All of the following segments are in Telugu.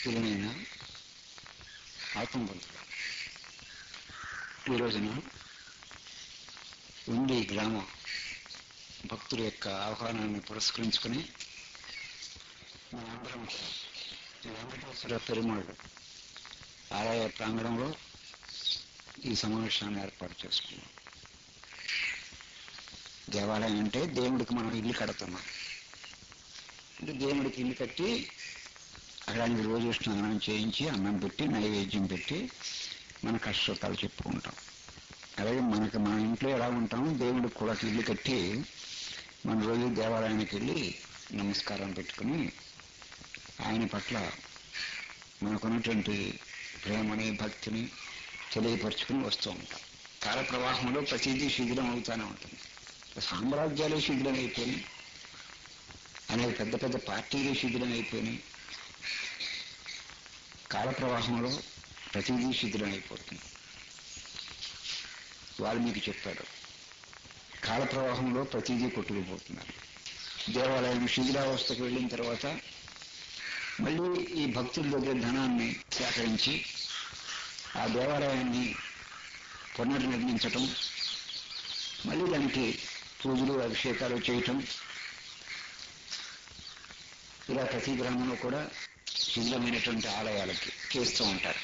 భక్తులనైనా ఆత్మబంధులు ఈ రోజున ఉండి గ్రామ భక్తుల యొక్క ఆహ్వానాన్ని పురస్కరించుకుని మనందరం శ్రీ వెంకటేశ్వర పెరుమాళ్ళు ఆలయ ప్రాంగణంలో ఈ సమావేశాన్ని ఏర్పాటు చేసుకున్నాం దేవాలయం అంటే దేవుడికి మనం ఇల్లు కడుతున్నాం అంటే దేవుడికి ఇల్లు కట్టి అక్కడ ఆయనకి రోజు స్నానం చేయించి అన్నం పెట్టి నైవేద్యం పెట్టి మన కష్టసుఖాలు చెప్పుకుంటాం అలాగే మనకి మన ఇంట్లో ఎలా ఉంటాం దేవుడికి కూడా ఇల్లు కట్టి మన రోజు దేవాలయానికి వెళ్ళి నమస్కారం పెట్టుకుని ఆయన పట్ల మనకున్నటువంటి ప్రేమని భక్తిని తెలియపరుచుకుని వస్తూ ఉంటాం కాల ప్రవాహంలో ప్రతిదీ శిథిలం అవుతానే ఉంటుంది సామ్రాజ్యాలే శిథిలం అయిపోయినాయి అనేక పెద్ద పెద్ద పార్టీలే శిథిలం అయిపోయినాయి కాల ప్రవాహంలో ప్రతిదీ శిథిలం అయిపోతుంది వాల్మీకి చెప్పాడు కాల ప్రవాహంలో ప్రతిదీ కొట్టుకుపోతున్నారు దేవాలయం శిథిలావస్థకు వెళ్ళిన తర్వాత మళ్ళీ ఈ భక్తుల దగ్గర ధనాన్ని సేకరించి ఆ దేవాలయాన్ని పునర్నిర్మించటం మళ్ళీ దానికి పూజలు అభిషేకాలు చేయటం ఇలా ప్రతి గ్రామంలో కూడా శుద్ధమైనటువంటి ఆలయాలకి చేస్తూ ఉంటారు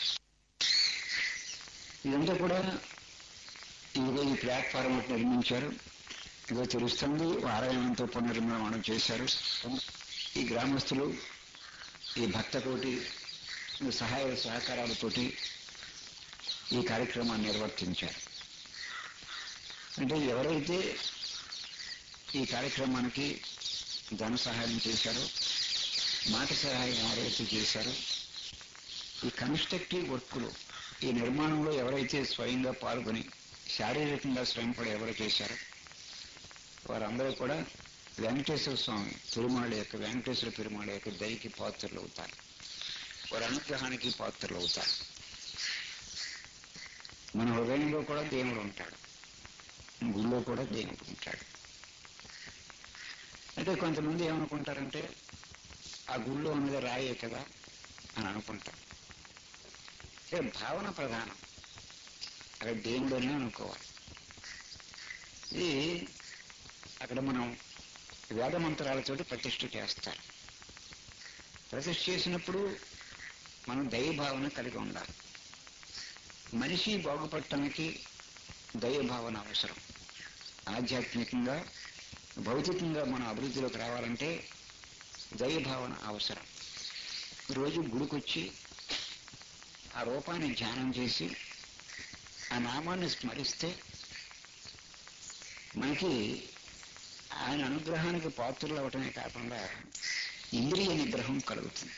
ఇదంతా కూడా ఇదిగో ఈ ప్లాట్ఫారం ఒకటి నిర్మించారు ఇదిగో తెలుస్తుంది ఆలయంతో పునర్నిర్మాణం చేశారు ఈ గ్రామస్తులు ఈ భక్తతోటి సహాయ సహకారాలతోటి ఈ కార్యక్రమాన్ని నిర్వర్తించారు అంటే ఎవరైతే ఈ కార్యక్రమానికి ధన సహాయం చేశారో మాట సహాయం ఎవరైతే చేశారో ఈ కన్స్ట్రక్టివ్ వర్క్లు ఈ నిర్మాణంలో ఎవరైతే స్వయంగా పాల్గొని శారీరకంగా శ్రమపడి ఎవరు చేశారో వారందరూ కూడా వెంకటేశ్వర స్వామి తిరుమల యొక్క వెంకటేశ్వర పెరుమాళ యొక్క దయకి పాత్రలు అవుతారు వారి అనుగ్రహానికి పాత్రలు అవుతారు మన హృదయంలో కూడా దేవుడు ఉంటాడు గుళ్ళో కూడా దేవుడు ఉంటాడు అయితే కొంతమంది ఏమనుకుంటారంటే ఆ గుళ్ళో ఉన్నది రాయే కదా అని అనుకుంటారు అంటే భావన ప్రధానం అక్కడ దేవుడు అని అనుకోవాలి ఇది అక్కడ మనం వేద మంత్రాలతోటి ప్రతిష్ఠ చేస్తారు ప్రతిష్ఠ చేసినప్పుడు మనం దైవభావన కలిగి ఉండాలి మనిషి బాగుపడటానికి దైవభావన అవసరం ఆధ్యాత్మికంగా భౌతికంగా మన అభివృద్ధిలోకి రావాలంటే దైవభావన అవసరం రోజు గుడికొచ్చి ఆ రూపాన్ని ధ్యానం చేసి ఆ నామాన్ని స్మరిస్తే మనకి ఆయన అనుగ్రహానికి పాత్రలు అవటమే కాకుండా ఇంద్రియ నిగ్రహం కలుగుతుంది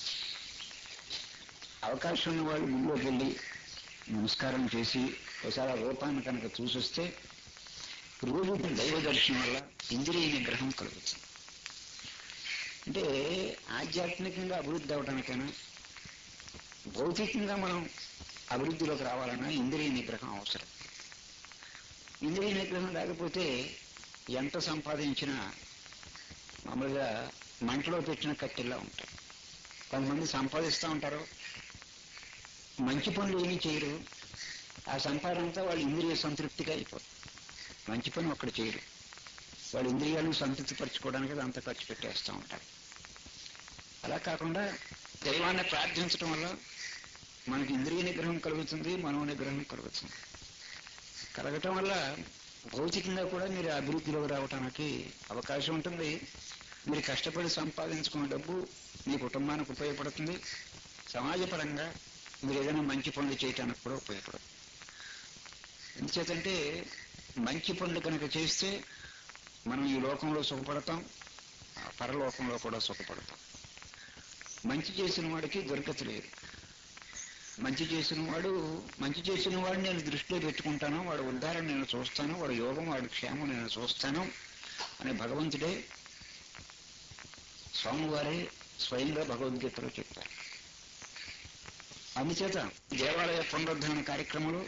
అవకాశం ఉన్న వాళ్ళు గుళ్ళోకి వెళ్ళి నమస్కారం చేసి ఒకసారి ఆ రూపాన్ని కనుక చూసొస్తే రోజు దైవ దర్శనం వల్ల ఇంద్రియ నిగ్రహం కలుగుతుంది అంటే ఆధ్యాత్మికంగా అభివృద్ధి అవడానికైనా భౌతికంగా మనం అభివృద్ధిలోకి రావాలన్నా ఇంద్రియ నిగ్రహం అవసరం ఇంద్రియ నిగ్రహం లేకపోతే ఎంత సంపాదించినా మామూలుగా మంటలో పెట్టిన కట్టెల్లా ఉంటాయి కొంతమంది సంపాదిస్తూ ఉంటారు మంచి పనులు ఏమీ చేయరు ఆ సంపాదనంతా వాళ్ళు ఇంద్రియ సంతృప్తిగా అయిపోతుంది మంచి పని ఒక్కడ చేయరు వాళ్ళ ఇంద్రియాలను సంతృప్తిపరచుకోవడానికి అది అంత ఖర్చు పెట్టేస్తూ ఉంటారు అలా కాకుండా దైవాన్ని ప్రార్థించడం వల్ల మనకి ఇంద్రియ నిగ్రహం కలుగుతుంది మనో నిగ్రహం కలుగుతుంది కలగటం వల్ల భౌతికంగా కూడా మీరు అభివృద్ధిలోకి రావడానికి అవకాశం ఉంటుంది మీరు కష్టపడి సంపాదించుకున్న డబ్బు మీ కుటుంబానికి ఉపయోగపడుతుంది సమాజపరంగా మీరు ఏదైనా మంచి పనులు చేయటానికి కూడా ఉపయోగపడుతుంది ఎందుచేతంటే మంచి పనులు కనుక చేస్తే మనం ఈ లోకంలో సుఖపడతాం ఆ పరలోకంలో కూడా సుఖపడతాం మంచి చేసిన వాడికి దుర్గతి లేదు మంచి చేసిన వాడు మంచి చేసిన వాడిని నేను దృష్టిలో పెట్టుకుంటాను వాడు ఉద్ధారణ నేను చూస్తాను వాడు యోగం వాడి క్షేమం నేను చూస్తాను అని భగవంతుడే స్వామివారే స్వయంగా భగవద్గీతలో చెప్పారు అందుచేత దేవాలయ పునరుద్ధరణ కార్యక్రమంలో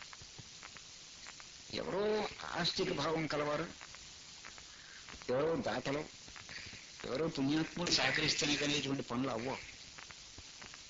ఎవరో ఆస్తిక భావం కలవారు ఎవరో దాతలు ఎవరో పుణ్యాత్ములు సహకరిస్తేనే కానీ ఇటువంటి పనులు అవ్వవు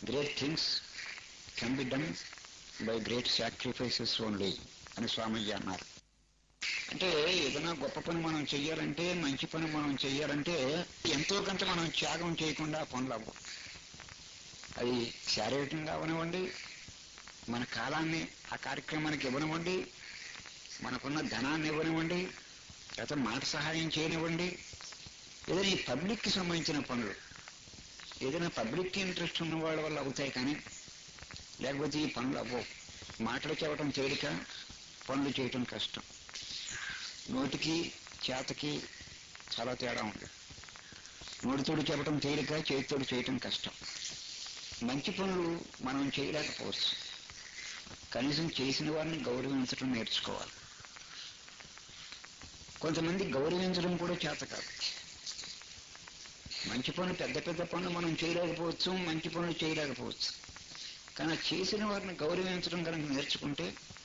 great things can be done by great sacrifices only అని స్వామయ్య అన్నారు అంటే ఏదైనా గొప్ప పని మనం చెయ్యాలంటే మంచి పని మనం చెయ్యాలంటే ఎంతో కొంత మనం త్యాగం చేయకుండా ఆ పనులు అవ్వవు అది శారీరకంగా అవనివ్వండి మన కాలాన్ని ఆ కార్యక్రమానికి ఇవ్వనివ్వండి మనకున్న ధనాన్ని ఇవ్వనివ్వండి లేకపోతే మాట సహాయం చేయనివ్వండి ఏదైనా ఈ పబ్లిక్కి సంబంధించిన పనులు ఏదైనా పబ్లిక్ ఇంట్రెస్ట్ ఉన్న వాళ్ళ వల్ల అవుతాయి కానీ లేకపోతే ఈ పనులు అవ్వవు మాటలు చెప్పడం తేలిక పనులు చేయటం కష్టం నోటికి చేతకి చాలా తేడా ఉంది నోటితోడు చెప్పడం తేలిక చేతితోడు చేయటం కష్టం మంచి పనులు మనం చేయలేకపోవచ్చు కనీసం చేసిన వారిని గౌరవించడం నేర్చుకోవాలి కొంతమంది గౌరవించడం కూడా చేత కాదు మంచి పనులు పెద్ద పెద్ద పనులు మనం చేయలేకపోవచ్చు మంచి పనులు చేయలేకపోవచ్చు కానీ ఆ చేసిన వారిని గౌరవించడం కనుక నేర్చుకుంటే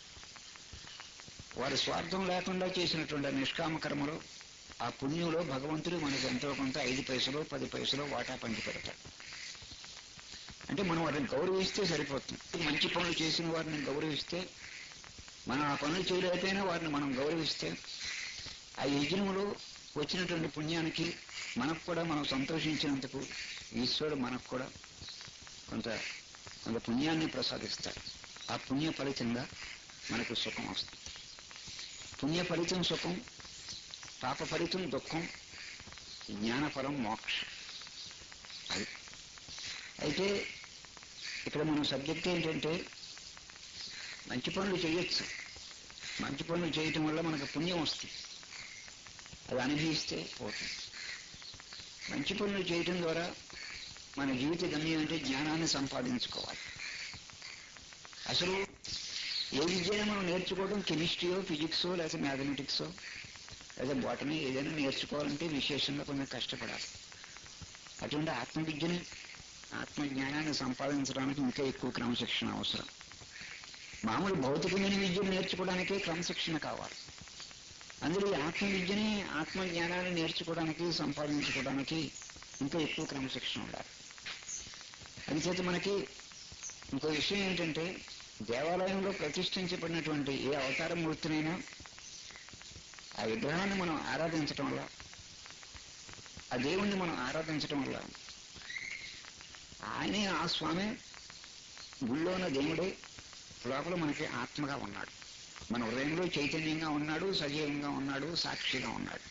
వారి స్వార్థం లేకుండా చేసినటువంటి ఆ నిష్కామ కర్మలు ఆ పుణ్యంలో భగవంతుడు మనకు ఎంతో కొంత ఐదు పైసలు పది పైసలు వాటా పంచి పెడతాడు అంటే మనం వారిని గౌరవిస్తే సరిపోతుంది మంచి పనులు చేసిన వారిని గౌరవిస్తే మనం ఆ పనులు చేయలేకపోయినా వారిని మనం గౌరవిస్తే ఆ యజ్ఞంలో వచ్చినటువంటి పుణ్యానికి మనకు కూడా మనం సంతోషించినందుకు ఈశ్వరుడు మనకు కూడా కొంత కొంత పుణ్యాన్ని ప్రసాదిస్తాడు ఆ పుణ్య ఫలితంగా మనకు సుఖం వస్తుంది పుణ్య ఫలితం సుఖం పాప ఫలితం దుఃఖం జ్ఞానఫలం మోక్షం అది అయితే ఇక్కడ మన సబ్జెక్ట్ ఏంటంటే మంచి పనులు చేయొచ్చు మంచి పనులు చేయటం వల్ల మనకు పుణ్యం వస్తుంది అది అనుభవిస్తే పోతుంది మంచి పనులు చేయటం ద్వారా మన జీవిత గమ్యం అంటే జ్ఞానాన్ని సంపాదించుకోవాలి అసలు ఏ విద్యను మనం నేర్చుకోవడం కెమిస్ట్రీయో ఫిజిక్సో లేకపోతే మ్యాథమెటిక్సో లేదా బాటనీ ఏదైనా నేర్చుకోవాలంటే విశేషంగా కొంచెం కష్టపడాలి అటువంటి ఆత్మవిద్యని ఆత్మజ్ఞానాన్ని సంపాదించడానికి ఇంకా ఎక్కువ క్రమశిక్షణ అవసరం మామూలు భౌతికమైన విద్యను నేర్చుకోవడానికే క్రమశిక్షణ కావాలి అందులో ఈ ఆత్మవిద్యని ఆత్మజ్ఞానాన్ని నేర్చుకోవడానికి సంపాదించుకోవడానికి ఇంకా ఎక్కువ క్రమశిక్షణ ఉండాలి అందుచేత మనకి ఇంకో విషయం ఏంటంటే దేవాలయంలో ప్రతిష్ఠించబడినటువంటి ఏ అవతార మూర్తినైనా ఆ విగ్రహాన్ని మనం ఆరాధించటం వల్ల ఆ దేవుణ్ణి మనం ఆరాధించటం వల్ల ఆయనే ఆ స్వామి గుళ్ళో ఉన్న దేవుడే లోపల మనకి ఆత్మగా ఉన్నాడు మన హృదయంలో చైతన్యంగా ఉన్నాడు సజీవంగా ఉన్నాడు సాక్షిగా ఉన్నాడు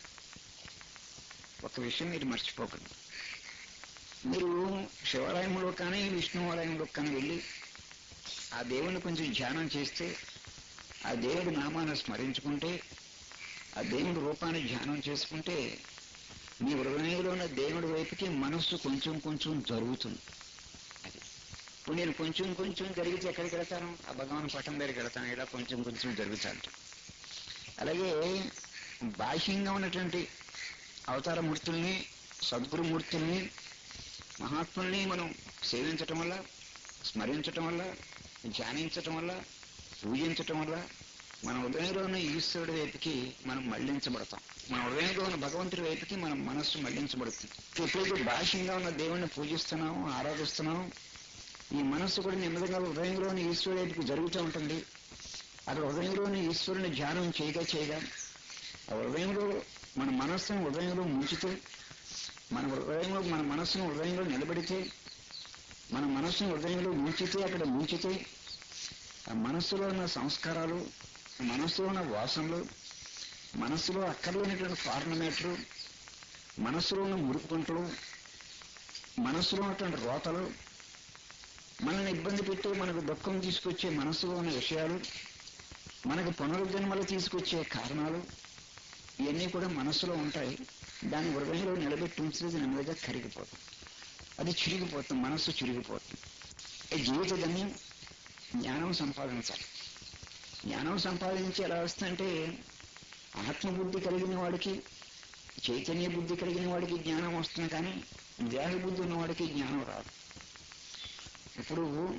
ఒక విషయం మీరు మర్చిపోకండి మీరు శివాలయంలో కానీ విష్ణువాలయంలో కానీ వెళ్ళి ఆ దేవుని కొంచెం ధ్యానం చేస్తే ఆ దేవుడి నామాన్ని స్మరించుకుంటే ఆ దేవుడి రూపాన్ని ధ్యానం చేసుకుంటే మీ హృదయంలో ఉన్న దేవుడి వైపుకి మనస్సు కొంచెం కొంచెం జరుగుతుంది అది ఇప్పుడు నేను కొంచెం కొంచెం జరిగితే ఎక్కడికి వెళ్తాను ఆ భగవాన్ పట్టం దగ్గరికి వెళ్తాను ఇలా కొంచెం కొంచెం జరుగుతాను అలాగే బాహ్యంగా ఉన్నటువంటి అవతార మూర్తుల్ని సద్గురుమూర్తుల్ని మహాత్ముల్ని మనం సేవించటం వల్ల స్మరించటం వల్ల ధ్యానించటం వల్ల పూజించటం వల్ల మన హృదయంలో ఉన్న ఈశ్వరుడి వైపుకి మనం మళ్లించబడతాం మన హృదయంలో ఉన్న భగవంతుడి వైపుకి మన మనస్సు మళ్లించబడుతుంది ఎప్పుడైతే బాహ్యంగా ఉన్న దేవుణ్ణి పూజిస్తున్నాం ఆరాధిస్తున్నాం ఈ మనస్సు కూడా నెమ్మదిగా హృదయంలోని ఈశ్వరుడి వైపుకి జరుగుతూ ఉంటుంది అక్కడ హృదయంలోని ఈశ్వరుని ధ్యానం చేయగా చేయగా ఆ హృదయంలో మన మనస్సును హృదయంలో ముంచితే మన హృదయంలో మన మనస్సును హృదయంలో నిలబెడితే మన మనస్సును హృదయంలో ముంచితే అక్కడ ముంచితే ఆ మనస్సులో ఉన్న సంస్కారాలు మనస్సులో ఉన్న వాసనలు మనస్సులో అక్కర్లేనటువంటి ఫార్నమేటరు మనస్సులో ఉన్న మురుకుంటలు మనస్సులో ఉన్నటువంటి రోతలు మనల్ని ఇబ్బంది పెట్టి మనకు దుఃఖం తీసుకొచ్చే మనస్సులో ఉన్న విషయాలు మనకు పునరుద్ధరణలు తీసుకొచ్చే కారణాలు ఇవన్నీ కూడా మనస్సులో ఉంటాయి దాని హృదయంలో నిలబెట్టి ఉంచితే నెమ్మదిగా కరిగిపోతుంది అది చిరిగిపోతుంది మనస్సు చిరిగిపోతుంది ఈ జీవిత గమ్యం జ్ఞానం సంపాదించాలి జ్ఞానం సంపాదించి ఎలా వస్తుందంటే ఆత్మబుద్ధి కలిగిన వాడికి చైతన్య బుద్ధి కలిగిన వాడికి జ్ఞానం వస్తుంది కానీ దేహ బుద్ధి ఉన్నవాడికి జ్ఞానం రాదు ఇప్పుడు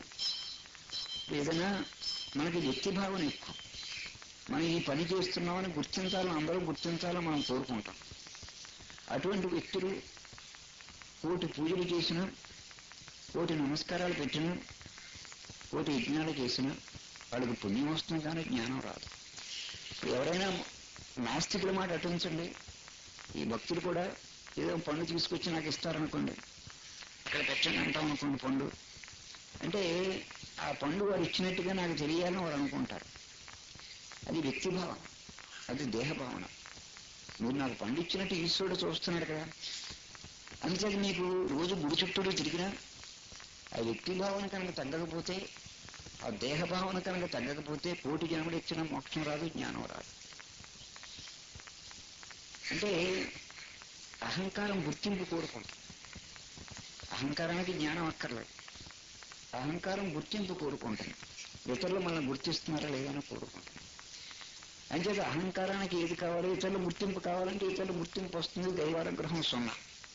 ఏదైనా మనకి వ్యక్తి భావన ఎక్కువ మనం ఈ పని చేస్తున్నామని గుర్తించాలని అందరూ గుర్తించాలని మనం కోరుకుంటాం అటువంటి వ్యక్తులు కోటి పూజలు చేసినా కోటి నమస్కారాలు పెట్టిన కోటి యజ్ఞాలు చేసిన వాళ్ళకి పుణ్యం వస్తుంది కానీ జ్ఞానం రాదు ఎవరైనా నాస్తికుల మాట అటుంచండి ఈ భక్తులు కూడా ఏదో పండు తీసుకొచ్చి నాకు ఇస్తారనుకోండి అక్కడ పెట్టండి అంటాం అనుకోండి పండు అంటే ఆ పండు వారు ఇచ్చినట్టుగా నాకు తెలియాలని వారు అనుకుంటారు అది వ్యక్తిభావం అది దేహభావన మీరు నాకు పండు ఇచ్చినట్టు ఈశ్వరుడు చూస్తున్నాడు కదా అందుచేత మీకు రోజు గుడి చుట్టూరు తిరిగినా ఆ వ్యక్తి భావన కనుక తగ్గకపోతే ఆ దేహ భావన కనుక తగ్గకపోతే కోటి జన్మలు ఇచ్చిన మోక్షం రాదు జ్ఞానం రాదు అంటే అహంకారం గుర్తింపు కోరుకుంటుంది అహంకారానికి జ్ఞానం అక్కర్లేదు అహంకారం గుర్తింపు కోరుకుంటుంది ఇతరులు మనల్ని గుర్తిస్తున్నారా లేదని కోరుకుంటుంది అంచేత అహంకారానికి ఏది కావాలి ఇతరుల గుర్తింపు కావాలంటే ఇతరుల గుర్తింపు వస్తుంది దైవానుగ్రహం సున్నా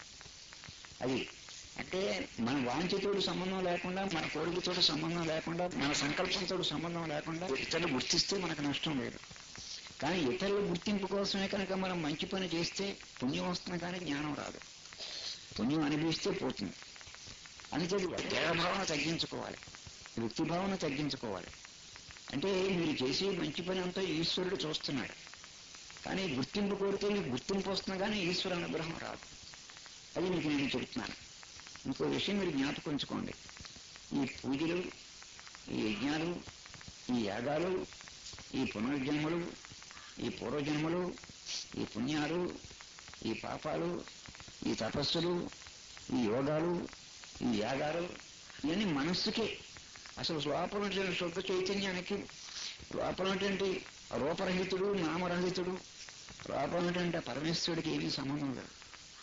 అది అంటే మన వాంఛతోడు సంబంధం లేకుండా మన కోరికతోటి సంబంధం లేకుండా మన సంకల్పంతో సంబంధం లేకుండా ఇతరులు గుర్తిస్తే మనకు నష్టం లేదు కానీ ఇతరుల గుర్తింపు కోసమే కనుక మనం మంచి పని చేస్తే పుణ్యం వస్తుంది కానీ జ్ఞానం రాదు పుణ్యం అనిపిస్తే పోతుంది అందుకే దేహభావన తగ్గించుకోవాలి వ్యక్తి భావన తగ్గించుకోవాలి అంటే మీరు చేసే మంచి పని అంతా ఈశ్వరుడు చూస్తున్నాడు కానీ గుర్తింపు కోరితే మీకు గుర్తింపు వస్తుంది కానీ ఈశ్వర అనుగ్రహం రాదు అది మీకు నేను చెబుతున్నాను ఇంకో విషయం మీరు జ్ఞాపకంచుకోండి ఈ పూజలు ఈ యజ్ఞాలు ఈ యాగాలు ఈ పునర్జన్మలు ఈ పూర్వజన్మలు ఈ పుణ్యాలు ఈ పాపాలు ఈ తపస్సులు ఈ యోగాలు ఈ యాగాలు ఇవన్నీ మనస్సుకే అసలు లోపల ఉన్నటువంటి శుద్ధ చైతన్యానికి లోపల ఉన్నటువంటి రూపరహితుడు నామరహితుడు లోపల ఉన్నటువంటి ఆ పరమేశ్వరుడికి ఏమీ సంబంధం లేదు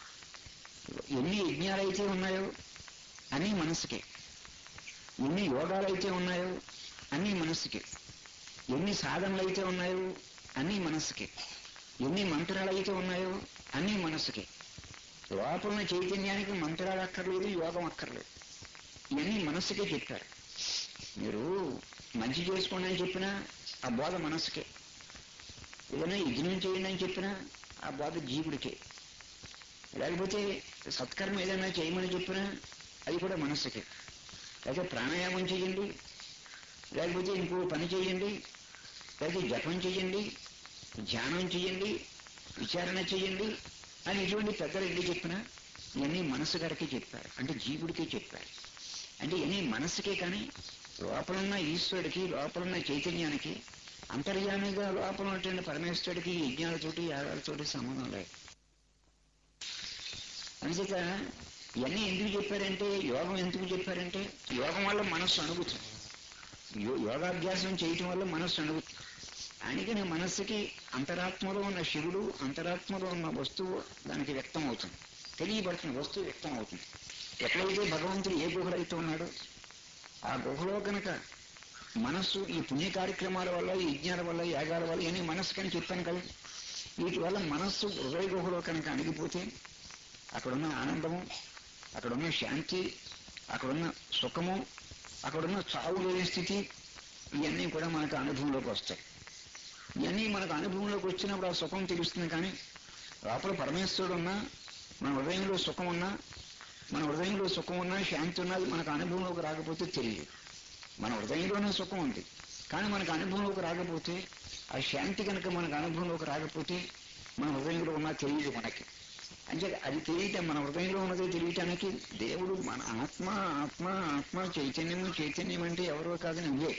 ఎన్ని యజ్ఞాలు అయితే ఉన్నాయో అన్నీ మనసుకే ఎన్ని యోగాలు అయితే ఉన్నాయో అన్నీ మనసుకే ఎన్ని సాధనలు అయితే ఉన్నాయో అన్నీ మనసుకే ఎన్ని మంత్రాలు అయితే ఉన్నాయో అన్నీ మనసుకే లోపల ఉన్న చైతన్యానికి మంత్రాలు అక్కర్లేదు యోగం అక్కర్లేదు ఇవన్నీ మనస్సుకే చెప్పారు మీరు మంచి చేసుకోండి అని చెప్పినా ఆ బోధ మనస్సుకే ఏదైనా యజ్ఞం చేయండి అని చెప్పినా ఆ బోధ జీవుడికే లేకపోతే సత్కర్మ ఏదైనా చేయమని చెప్పినా అది కూడా మనస్సుకే లేకపోతే ప్రాణాయామం చేయండి లేకపోతే ఇంకో పని చేయండి లేకపోతే జపం చేయండి ధ్యానం చేయండి విచారణ చేయండి అని ఇటువంటి పెద్దలు ఎందుకు చెప్పినా ఇవన్నీ మనసు గారికి చెప్పారు అంటే జీవుడికే చెప్పారు అంటే ఇవన్నీ మనసుకే కానీ లోపలున్న ఈశ్వరుడికి లోపలున్న చైతన్యానికి అంతర్యామిగా లోపల ఉన్నటువంటి పరమేశ్వరుడికి ఈ యజ్ఞాలతోటి యాగాలతోటి సంబంధం లేదు అందుచేత ఇవన్నీ ఎందుకు చెప్పారంటే యోగం ఎందుకు చెప్పారంటే యోగం వల్ల మనస్సు అణుగుతుంది యో- యోగాభ్యాసం చేయటం వల్ల మనస్సు అణుగుతుంది అందుకని మనస్సుకి అంతరాత్మలో ఉన్న శివుడు అంతరాత్మలో ఉన్న వస్తువు దానికి వ్యక్తం అవుతుంది తెలియబడుతుంది వస్తువు వ్యక్తం అవుతుంది ఎక్కడైతే భగవంతుడు ఏ గుహలో అయితే ఉన్నాడో ఆ గుహలో కనుక మనస్సు ఈ పుణ్య కార్యక్రమాల వల్ల ఈ యజ్ఞాల వల్ల యాగాల వల్ల ఇవన్నీ మనస్సు కని చెప్పాను కదా వీటి వల్ల మనస్సు హృదయ గుహలో కనుక అణిగిపోతే అక్కడున్న ఆనందము అక్కడున్న శాంతి అక్కడున్న సుఖము అక్కడున్న చావు లేని స్థితి ఇవన్నీ కూడా మనకు అనుభవంలోకి వస్తాయి ఇవన్నీ మనకు అనుభవంలోకి వచ్చినప్పుడు ఆ సుఖం తెలుస్తుంది కానీ లోపల పరమేశ్వరుడు ఉన్నా మన హృదయంలో సుఖం ఉన్నా మన హృదయంలో సుఖం ఉన్నా శాంతి ఉన్నది మనకు అనుభవంలోకి రాకపోతే తెలియదు మన హృదయంలోనే సుఖం ఉంది కానీ మనకు అనుభవంలోకి రాకపోతే ఆ శాంతి కనుక మనకు అనుభవంలోకి రాకపోతే మన హృదయంలో ఉన్నా తెలియదు మనకి అంటే అది తెలియటం మన హృదయంలో ఉన్నది తెలియటానికి దేవుడు మన ఆత్మ ఆత్మ ఆత్మ చైతన్యము చైతన్యం అంటే ఎవరో కాదు నువ్వే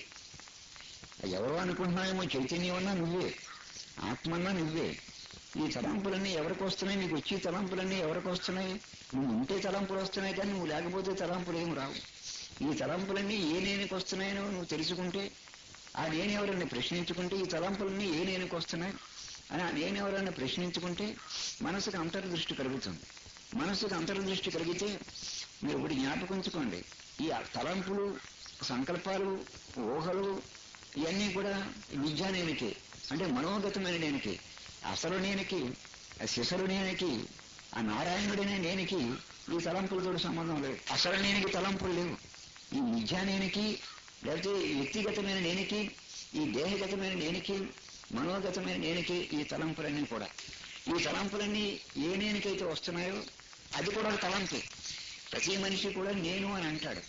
ఎవరో అనుకుంటున్నావేమో చైతన్యం అన్నా నువ్వే ఆత్మ అన్నా నువ్వే ఈ తలంపులన్నీ ఎవరికి వస్తున్నాయి నీకు వచ్చి తలంపులన్నీ ఎవరికి వస్తున్నాయి నువ్వు ఉంటే తలంపులు వస్తున్నాయి కానీ నువ్వు లేకపోతే తలంపులు ఏం రావు ఈ తలంపులన్నీ ఏ నేనికి వస్తున్నాయనో నువ్వు తెలుసుకుంటే ఆ నేను ఎవరైనా ప్రశ్నించుకుంటే ఈ తలంపులన్నీ ఏ నేనికి వస్తున్నాయి అని ఆ నేను ఎవరైనా ప్రశ్నించుకుంటే మనసుకు అంతర్దృష్టి కలుగుతుంది మనసుకు అంతర్దృష్టి కలిగితే మీరు ఒకటి జ్ఞాపకంచుకోండి ఈ తలంపులు సంకల్పాలు ఊహలు ఇవన్నీ కూడా విద్యా నేనికే అంటే మనోగతమైన నేనికి అసలు నేనికి ఆ శిశులు నేనికి ఆ నారాయణుడనే నేనికి ఈ తలంపులతో సంబంధం లేదు అసలు నేనికి తలంపులు లేవు ఈ విద్యా నేనికి లేకపోతే ఈ వ్యక్తిగతమైన నేనికి ఈ దేహగతమైన నేనికి మనోగతమైన నేనికి ఈ తలంపులన్నీ కూడా ఈ తలంపులన్నీ ఏ నేనికైతే వస్తున్నాయో అది కూడా ఒక తలంపే ప్రతి మనిషి కూడా నేను అని అంటాడు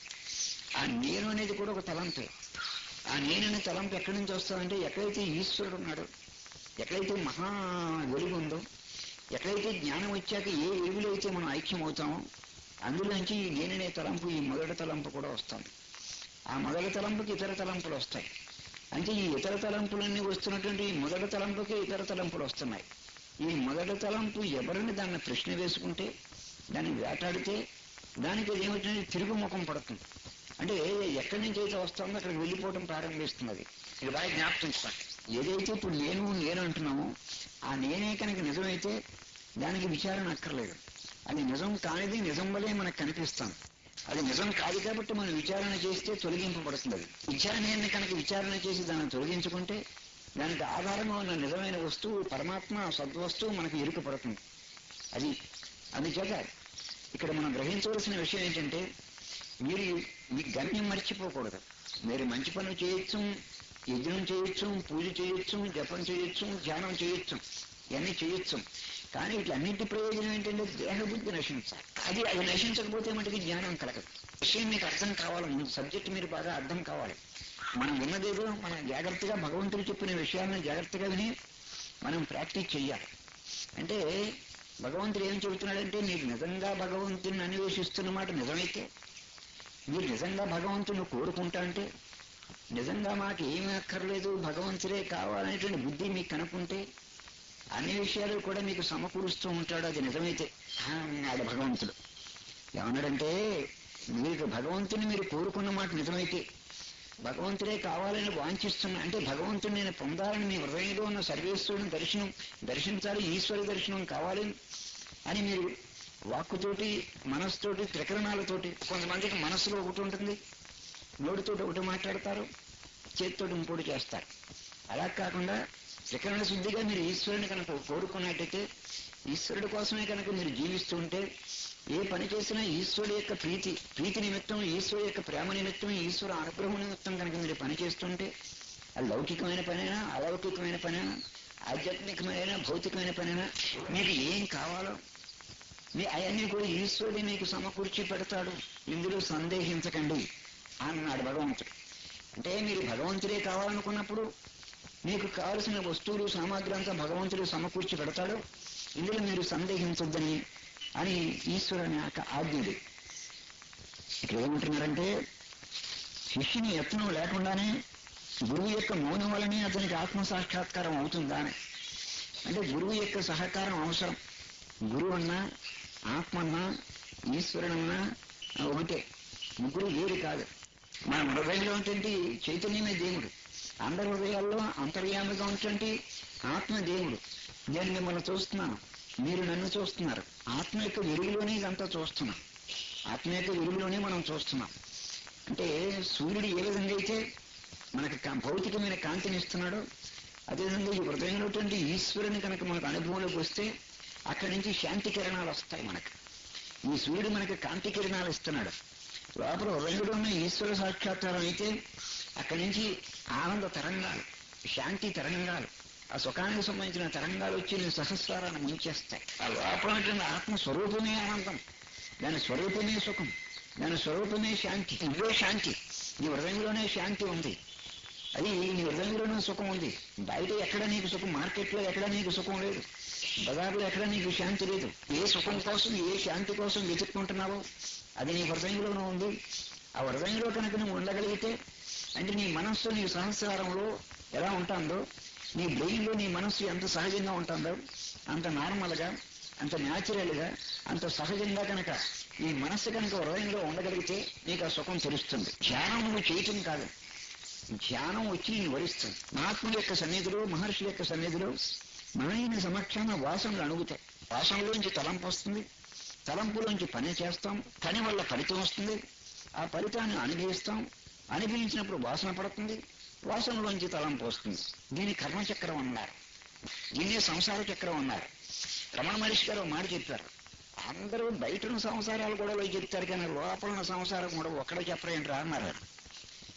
ఆ నేను అనేది కూడా ఒక తలంపే ఆ నేననే తలంపు ఎక్కడి నుంచి వస్తుందంటే ఎక్కడైతే ఈశ్వరుడు ఉన్నాడో ఎక్కడైతే మహా వెలుగు ఉందో ఎక్కడైతే జ్ఞానం వచ్చాక ఏ వెలుగులో అయితే మనం ఐక్యం అవుతామో అందులోంచి ఈ నేననే తలంపు ఈ మొదటి తలంపు కూడా వస్తుంది ఆ మొదటి తలంపుకి ఇతర తలంపులు వస్తాయి అంటే ఈ ఇతర తలంపులన్నీ వస్తున్నటువంటి ఈ మొదటి తలంపుకి ఇతర తలంపులు వస్తున్నాయి ఈ మొదటి తలంపు ఎవరిని దాన్ని ప్రశ్న వేసుకుంటే దాన్ని వేటాడితే దానికి ఏమిటంటే తిరుగు ముఖం పడుతుంది అంటే ఎక్కడి నుంచి అయితే వస్తుందో అక్కడికి వెళ్ళిపోవడం ప్రారంభిస్తున్నది ఇది బాగా జ్ఞాపకించుకోండి ఏదైతే ఇప్పుడు నేను నేను అంటున్నామో ఆ నేనే కనుక నిజమైతే దానికి విచారణ అక్కర్లేదు అది నిజం కానిది నిజం వల్లే మనకు కనిపిస్తాం అది నిజం కాదు కాబట్టి మనం విచారణ చేస్తే తొలగింపబడుతుంది అది విచారణ కనుక విచారణ చేసి దాన్ని తొలగించుకుంటే దానికి ఆధారంగా ఉన్న నిజమైన వస్తువు పరమాత్మ సద్వస్తువు మనకు ఇరుకుపడుతుంది అది అందుచేత ఇక్కడ మనం గ్రహించవలసిన విషయం ఏంటంటే మీరు మీ గమ్యం మర్చిపోకూడదు మీరు మంచి పనులు చేయొచ్చు యజ్ఞం చేయొచ్చు పూజ చేయొచ్చు జపం చేయొచ్చు ధ్యానం చేయొచ్చు ఇవన్నీ చేయొచ్చు కానీ వీటన్నింటి ప్రయోజనం ఏంటంటే దేహబుద్ధి నశించాలి అది అది నశించకపోతే మటుకు జ్ఞానం కలగదు విషయం మీకు అర్థం కావాలి ముందు సబ్జెక్ట్ మీరు బాగా అర్థం కావాలి మనం విన్నదేదో మనం జాగ్రత్తగా భగవంతుడు చెప్పిన విషయాలను జాగ్రత్తగా విని మనం ప్రాక్టీస్ చెయ్యాలి అంటే భగవంతుడు ఏం చెబుతున్నాడంటే మీరు నిజంగా భగవంతుని అన్వేషిస్తున్న మాట నిజమైతే మీరు నిజంగా భగవంతుని కోరుకుంటా అంటే నిజంగా మాకు ఏమీ అక్కర్లేదు భగవంతుడే కావాలనేటువంటి బుద్ధి మీకు కనుక్కుంటే అన్ని విషయాలు కూడా మీకు సమకూరుస్తూ ఉంటాడు అది నిజమైతే ఆ, అన్నాడు భగవంతుడు ఏమన్నాడంటే మీకు భగవంతుని మీరు కోరుకున్న మాట నిజమైతే భగవంతుడే కావాలని వాంఛిస్తున్నా అంటే భగవంతుని నేను పొందాలని మీ హృదయంలో ఉన్న సర్వేశ్వరుని దర్శనం దర్శించాలి ఈశ్వర దర్శనం కావాలి అని మీరు వాక్కుతోటి మనస్సుతోటి త్రికరణాలతోటి కొంతమందికి మనస్సులో ఒకటి ఉంటుంది నోటితోటి ఒకటి మాట్లాడతారు చేతితోటి ఇంకోటి చేస్తారు అలా కాకుండా త్రికరణ శుద్ధిగా మీరు ఈశ్వరుని కనుక కోరుకున్నట్టయితే ఈశ్వరుడి కోసమే కనుక మీరు జీవిస్తూ ఉంటే ఏ పని చేసినా ఈశ్వరుడు యొక్క ప్రీతి ప్రీతి నిమిత్తం ఈశ్వరు యొక్క ప్రేమ నిమిత్తం ఈశ్వర అనుగ్రహం నిమిత్తం కనుక మీరు పని చేస్తుంటే అది లౌకికమైన పనైనా అలౌకికమైన పనైనా ఆధ్యాత్మికమైన భౌతికమైన పనైనా మీకు ఏం కావాలో మీ అవన్నీ కూడా ఈశ్వరుడు మీకు సమకూర్చి పెడతాడు ఇందులో సందేహించకండి అన్నాడు భగవంతుడు అంటే మీరు భగవంతుడే కావాలనుకున్నప్పుడు మీకు కావలసిన వస్తువులు సామాగ్రి అంతా భగవంతుడు సమకూర్చి పెడతాడు ఇందులో మీరు సందేహించొద్దని అని ఈశ్వరుని యొక్క ఆజ్ఞది ఇక్కడ ఏమంటున్నారంటే శిష్యుని యత్నం లేకుండానే గురువు యొక్క మౌనం వలనే అతనికి ఆత్మ సాక్షాత్కారం అవుతుందా అని అంటే గురువు యొక్క సహకారం అవసరం గురువు అన్నా ఆత్మ అన్నా ఈశ్వరుడన్నా ఒకటే ముగ్గురు వేరు కాదు మన హృదయంలో ఉంటుంది చైతన్యమే దేవుడు అందరి హృదయాల్లో అంతర్యామిగా ఉంటుంది ఆత్మ దేవుడు నేను మిమ్మల్ని చూస్తున్నాను మీరు నన్ను చూస్తున్నారు ఆత్మ యొక్క వెలుగులోనే ఇదంతా చూస్తున్నాం ఆత్మ యొక్క వెలుగులోనే మనం చూస్తున్నాం అంటే సూర్యుడు ఏ విధంగా అయితే మనకి కా- భౌతికమైన కాంతిని ఇస్తున్నాడో అదేవిధంగా ఈ హృదయంలో ఉన్నటువంటి ఈశ్వరుని కనుక మనకు అనుభవంలోకి వస్తే అక్కడి నుంచి శాంతి కిరణాలు వస్తాయి మనకు ఈ సూర్యుడు మనకి కాంతి కిరణాలు ఇస్తున్నాడు లోపల హృదయంలో ఉన్న ఈశ్వర సాక్షాత్కారం అయితే అక్కడి నుంచి ఆనంద తరంగాలు శాంతి తరంగాలు ఆ సుఖానికి సంబంధించిన తరంగాలు వచ్చి నీ సహస్రాలను ముంచేస్తాయి ఆ లోపల ఉన్నటువంటి ఆత్మ స్వరూపమే ఆనందం దాని స్వరూపమే సుఖం దాని స్వరూపమే శాంతి ఇవే శాంతి నీ హృదయంలోనే శాంతి ఉంది అది నీ హృదయంలోనే సుఖం ఉంది బయట ఎక్కడ నీకు సుఖం మార్కెట్లో ఎక్కడ నీకు సుఖం లేదు బజార్లో ఎక్కడ నీకు శాంతి లేదు ఏ సుఖం కోసం ఏ శాంతి కోసం వెతుక్కుంటున్నావో అది నీ హృదయంలోనే ఉంది ఆ హృదయంలో కనుక నువ్వు ఉండగలిగితే అంటే నీ మనస్సు నీ సహస్రారంలో ఎలా ఉంటుందో నీ బ్రెయిన్లో నీ మనస్సు ఎంత సహజంగా ఉంటుందో అంత నార్మల్గా అంత న్యాచురల్గా అంత సహజంగా కనుక ఈ మనస్సు కనుక హృదయంలో ఉండగలిగితే నీకు ఆ సుఖం తెలుస్తుంది ధ్యానం నువ్వు చేయటం కాదు ధ్యానం వచ్చి నేను వరిస్తుంది మహాత్ముల యొక్క సన్నిధిలో మహర్షుల యొక్క సన్నిధిలో మన సమక్షాన వాసనలు అణుగుతాయి వాసనలోంచి తలంపు వస్తుంది తలంపులోంచి పని చేస్తాం పని వల్ల ఫలితం వస్తుంది ఆ ఫలితాన్ని అనుభవిస్తాం అనుభవించినప్పుడు వాసన పడుతుంది వాసనలోంచి తలంపు వస్తుంది దీని కర్మచక్రం అన్నారు దీన్నే సంసార చక్రం అన్నారు రమణ మహర్షి గారు ఒక మాట చెప్పారు అందరూ బయట ఉన్న సంసారాలు కూడా చెప్తారు కానీ లోపల ఉన్న సంసారం కూడా ఒక్కడే చెప్పరేంట్రా అన్నారు ఆయన.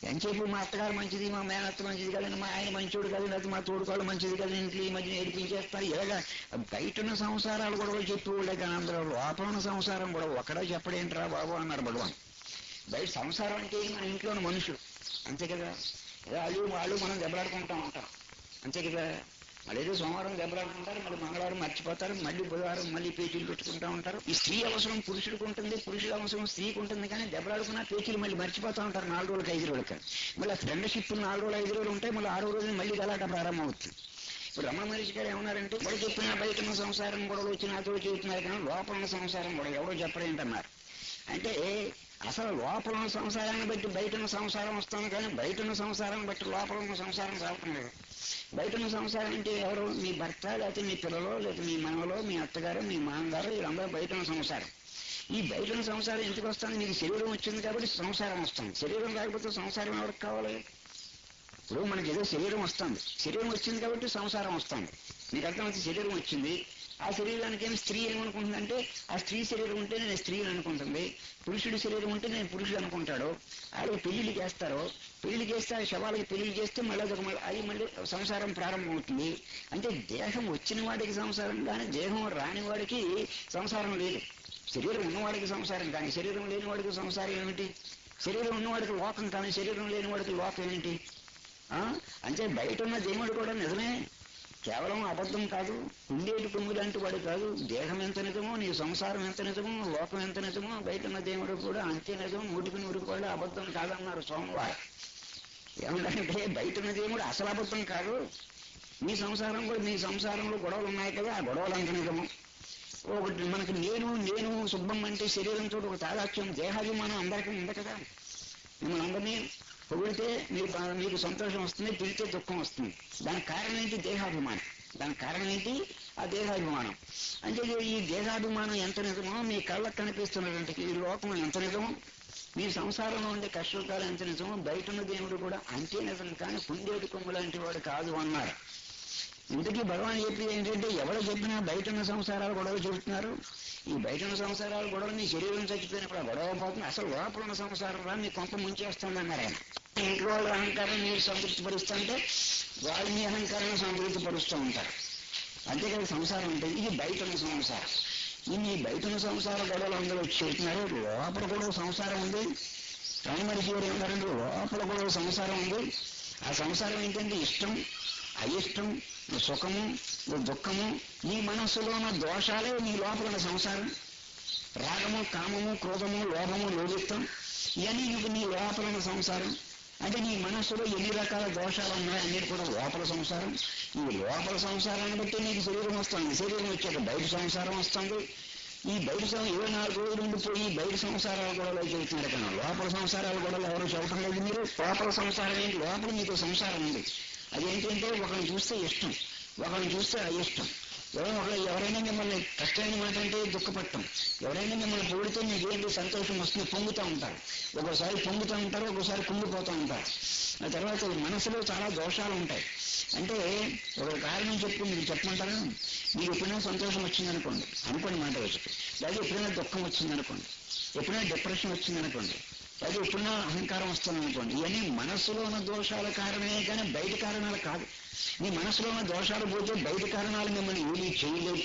ఎంతసేపు మా అత్తగారు మంచిది మా మేనత్త మంచిది కదండి మా ఆయన మంచోడు కదండి అది మా తోడుకోళ్ళు మంచిది కదండి ఇంట్లో ఈ మధ్య ఏడిపించేస్తారు ఇలాగా బయట ఉన్న సంసారాలు కూడా చెప్పేవాళ్ళే కానీ అందులో లోపల ఉన్న సంసారం కూడా ఒకడే చెప్పడేంట్రా బాబు అన్నారు భగవాన్ బయట సంసారం అంటే మన ఇంట్లోని మనుషులు అంతే కదా వాళ్ళు వాళ్ళు మనం దెబ్బలాడుకుంటా ఉంటాం అంతే కదా మళ్ళీ ఏదో సోమవారం దెబ్బలాడుకుంటారు మళ్ళీ మంగళవారం మర్చిపోతారు మళ్ళీ బుధవారం మళ్ళీ పేచీలు పెట్టుకుంటూ ఉంటారు ఈ స్త్రీ అవసరం పురుషుడికి ఉంటుంది పురుషుల అవసరం స్త్రీకి ఉంటుంది కానీ దెబ్బలాడుకున్న పేచీలు మళ్ళీ మర్చిపోతూ ఉంటారు నాలుగు రోజులకి ఐదు రోజులకి మళ్ళీ ఫ్రెండ్షిప్ నాలుగు రోజులు ఐదు రోజులు ఉంటాయి మళ్ళీ ఆరో రోజులు మళ్ళీ గలాట ప్రారంభం అవుతుంది ఇప్పుడు రమణ మహర్షి గారు ఏమన్నారంటే ఎవరు చెప్పినా బయట ఉన్న సంసారం గొడవలు వచ్చి నాతో చెబుతున్నారు కానీ లోపల ఉన్న సంసారం కూడా ఎవరో చెప్పడేంటన్నారు అంటే అసలు లోపల ఉన్న సంసారాన్ని బట్టి బయట ఉన్న సంసారం వస్తుంది కానీ బయట ఉన్న సంసారం బట్టి లోపల ఉన్న సంసారం రావటం లేదు బయట ఉన్న సంసారం అంటే ఎవరు మీ భర్త లేకపోతే మీ పిల్లలు లేకపోతే మీ మనవలో మీ అత్తగారు మీ మామగారు వీళ్ళందరూ బయట ఉన్న సంసారం ఈ బయట ఉన్న సంసారం ఎందుకు వస్తుంది మీకు శరీరం వచ్చింది కాబట్టి సంసారం వస్తుంది శరీరం రాకపోతే సంసారం ఎవరికి కావాలి ఇప్పుడు మనకి ఏదో శరీరం వస్తుంది శరీరం వచ్చింది కాబట్టి సంసారం వస్తుంది మీకు అర్థమైతే శరీరం వచ్చింది ఆ శరీరానికి ఏమి స్త్రీ ఏమనుకుంటుందంటే ఆ స్త్రీ శరీరం ఉంటే నేను స్త్రీ అనుకుంటుంది పురుషుడి శరీరం ఉంటే నేను పురుషుడు అనుకుంటాడు వాళ్ళకి పెళ్లిళ్ళు చేస్తారు పెళ్లి చేస్తే ఆ శవాలకి పెళ్లి చేస్తే మళ్ళీ అదొక మళ్ళీ అది మళ్ళీ సంసారం ప్రారంభమవుతుంది అంటే దేహం వచ్చిన వాడికి సంసారం కానీ దేహం రాని వాడికి సంసారం లేదు శరీరం ఉన్నవాడికి సంసారం కానీ శరీరం లేని వాడికి సంసారం ఏమిటి శరీరం ఉన్నవాడికి లోకం కానీ శరీరం లేని వాడికి లోకం ఏమిటి ఆ? అంటే బయట ఉన్న దేవుడు కూడా నిజమే కేవలం అబద్ధం కాదు ఉండేటి కొమ్ము లాంటి వాడు కాదు దేహం ఎంత నిజమో నీ సంసారం ఎంత నిజమో లోకం ఎంత నిజమో బయట ఉన్న దేవుడు కూడా అంతే నిజం నూటికి నూరు కూడా అబద్ధం కాదన్నారు సోమవారం ఏమంటే బయట ఉన్న దేవుడు అసలు అబద్ధం కాదు మీ సంసారం కూడా మీ సంసారంలో గొడవలు ఉన్నాయి కదా ఆ గొడవలు అంత నిజము ఒకటి మనకి నేను నేను శుభ్రం అంటే శరీరంతో ఒక తాదాత్యం దేహాభిమానం అందరికీ ఉంది కదా మిమ్మల్ని అందరినీ పొగిడితే మీరు బా- మీకు సంతోషం వస్తుంది పిలితే దుఃఖం వస్తుంది దానికి కారణం ఏంటి దేహాభిమానం దానికి కారణం ఏంటి ఆ దేహాభిమానం అంటే ఇది ఈ దేహాభిమానం ఎంత నిజమో మీ కళ్ళకు కనిపిస్తున్నటువంటి ఈ లోకం ఎంత నిజమో మీ సంసారంలో ఉండే కష్టకాలు ఎంత నిజమో బయట ఉన్న దేవుడు కూడా అంతే నిజం కానీ కుందేటి కొమ్ము లాంటి వాడు కాదు అన్నారు ఇంతకీ భగవాన్ చెప్పింది ఏంటంటే ఎవరు చెప్పినా బయట ఉన్న సంసారాలు గొడవ చెబుతున్నారు ఈ బయట ఉన్న సంసారాలు గొడవ మీ శరీరం చచ్చిపోయినప్పుడు ఆ గొడవ పోతుంది అసలు లోపల ఉన్న సంసారం రా మీ కొంప ముంచేస్తుంది అన్నారు ఆయన ఇంట్లో వాళ్ళ అహంకారం మీరు సంతృప్తి పరుస్తుంటే వాళ్ళు మీ అహంకారాన్ని సంతృప్తి పరుస్తూ ఉంటారు అంతేకాదు సంసారం ఉంటుంది ఇది బయట ఉన్న సంసారం ఈ మీ బయట ఉన్న సంసార గొడవలు అందరూ వచ్చి చెబుతున్నారు లోపల కూడా ఒక సంసారం ఉంది రామమహర్షి గారు ఏమన్నారంటే లోపల కూడా ఒక సంసారం ఉంది ఆ సంసారం ఏంటంటే ఇష్టం అయిష్టం సుఖము దుఃఖము నీ మనస్సులో ఉన్న దోషాలే నీ లోపల ఉన్న సంసారం రాగము కామము క్రోధము లోభము లోభిత్వం ఇవన్నీ నీకు నీ లోపల ఉన్న సంసారం అంటే నీ మనస్సులో ఎన్ని రకాల దోషాలు ఉన్నాయి అన్ని కూడా లోపల సంసారం ఈ లోపల సంసారాన్ని బట్టి నీకు శరీరం వస్తుంది శరీరం వచ్చాక బయట సంసారం వస్తుంది ఈ బయట సం- ఇరవై నాలుగు రోజులు ఉండిపోయి బయట సంసారాలు గొడవలు చెబుతున్నారు కానీ లోపల సంసారాలు గొడవలు ఎవరు చెప్పడం లేదు మీరు లోపల సంసారం ఏంటి లోపల మీకు సంసారం ఉంది అదేంటంటే ఒకరిని చూస్తే ఇష్టం ఒకరిని చూస్తే అయిష్టం ఎవరో ఒక ఎవరైనా మిమ్మల్ని కష్టమైన మాట అంటే దుఃఖపడటం ఎవరైనా మిమ్మల్ని పొగిడితే మీకు ఏంటి సంతోషం వస్తుంది పొంగుతూ ఉంటారు ఒకసారి పొంగుతూ ఉంటారు ఒకసారి కుంగిపోతూ ఉంటారు ఆ తర్వాత మనసులో చాలా దోషాలు ఉంటాయి అంటే ఒక కారణం చెప్పి మీకు చెప్పమంటారా మీకు ఎప్పుడైనా సంతోషం వచ్చిందనుకోండి అనుకోండి మాట వచ్చి లేదా ఎప్పుడైనా దుఃఖం వచ్చిందనుకోండి ఎప్పుడైనా డిప్రెషన్ వచ్చిందనుకోండి లేదా ఎప్పుడైనా అహంకారం వస్తుందనుకోండి ఇవన్నీ మనస్సులో ఉన్న దోషాల కారణమే కానీ బయట కారణాలు కాదు మీ మనసులో ఉన్న దోషాలు పోతే బయట కారణాలు మిమ్మల్ని ఏమీ చేయలేవు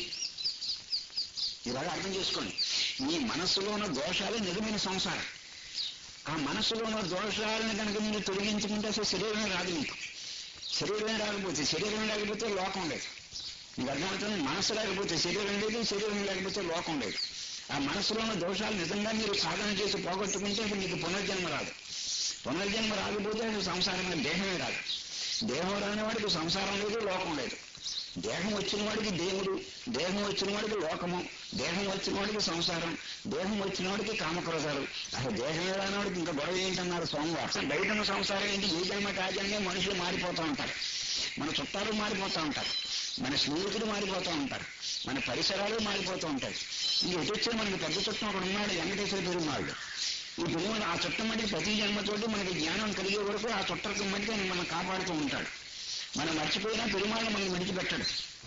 ఇలాగా అర్థం చేసుకోండి మీ మనస్సులో ఉన్న దోషాలే నిజమైన సంసారం ఆ మనస్సులో ఉన్న దోషాలను కనుక మీరు తొలగించుకుంటే అసలు శరీరమే రాదు మీకు శరీరమే రాకపోతే శరీరం లేకపోతే లోకం లేదు మీకు అర్థమవుతుంది మనస్సు లేకపోతే శరీరం లేదు శరీరం లేకపోతే లోకం లేదు ఆ మనస్సులో ఉన్న దోషాలు నిజంగా మీరు సాధన చేసి పోగొట్టుకుంటే అసలు మీకు పునర్జన్మ రాదు పునర్జన్మ రాకపోతే అసలు సంసారమే దేహమే రాదు దేహం రాని వాడికి సంసారం లేదు లోకం లేదు దేహం వచ్చిన వాడికి దేవుడు దేహం వచ్చిన వాడికి లోకము దేహం వచ్చిన వాడికి సంసారం దేహం వచ్చిన వాడికి కామక్రోధాలు అసలు దేహం రాని వాడికి ఇంకా గొడవ ఏంటన్నారు సోమవారం బయట ఉన్న సంసారం ఏంటి ఈ జన్మ కాజన్మే మనుషులు మారిపోతూ ఉంటారు మన చుట్టాలు మారిపోతూ ఉంటారు మన స్నేహితులు మారిపోతూ ఉంటారు మన పరిసరాలు మారిపోతూ ఉంటాయి ఈ ఎటు వచ్చే మనకి పెద్ద చుట్టం ఒకడు ఉన్నాడు వెంకటేశ్వర పెరుమాళ్ళు ఈ పెరుమాడు ఆ చుట్టం మటుకు ప్రతి జన్మతోటి మనకి జ్ఞానం కలిగే వరకు ఆ చుట్టం మటుకు ఆయన మనం కాపాడుతూ ఉంటాడు మనం మర్చిపోయినా పెరుమాళ్ళు మనం విడిచిపెట్టాడు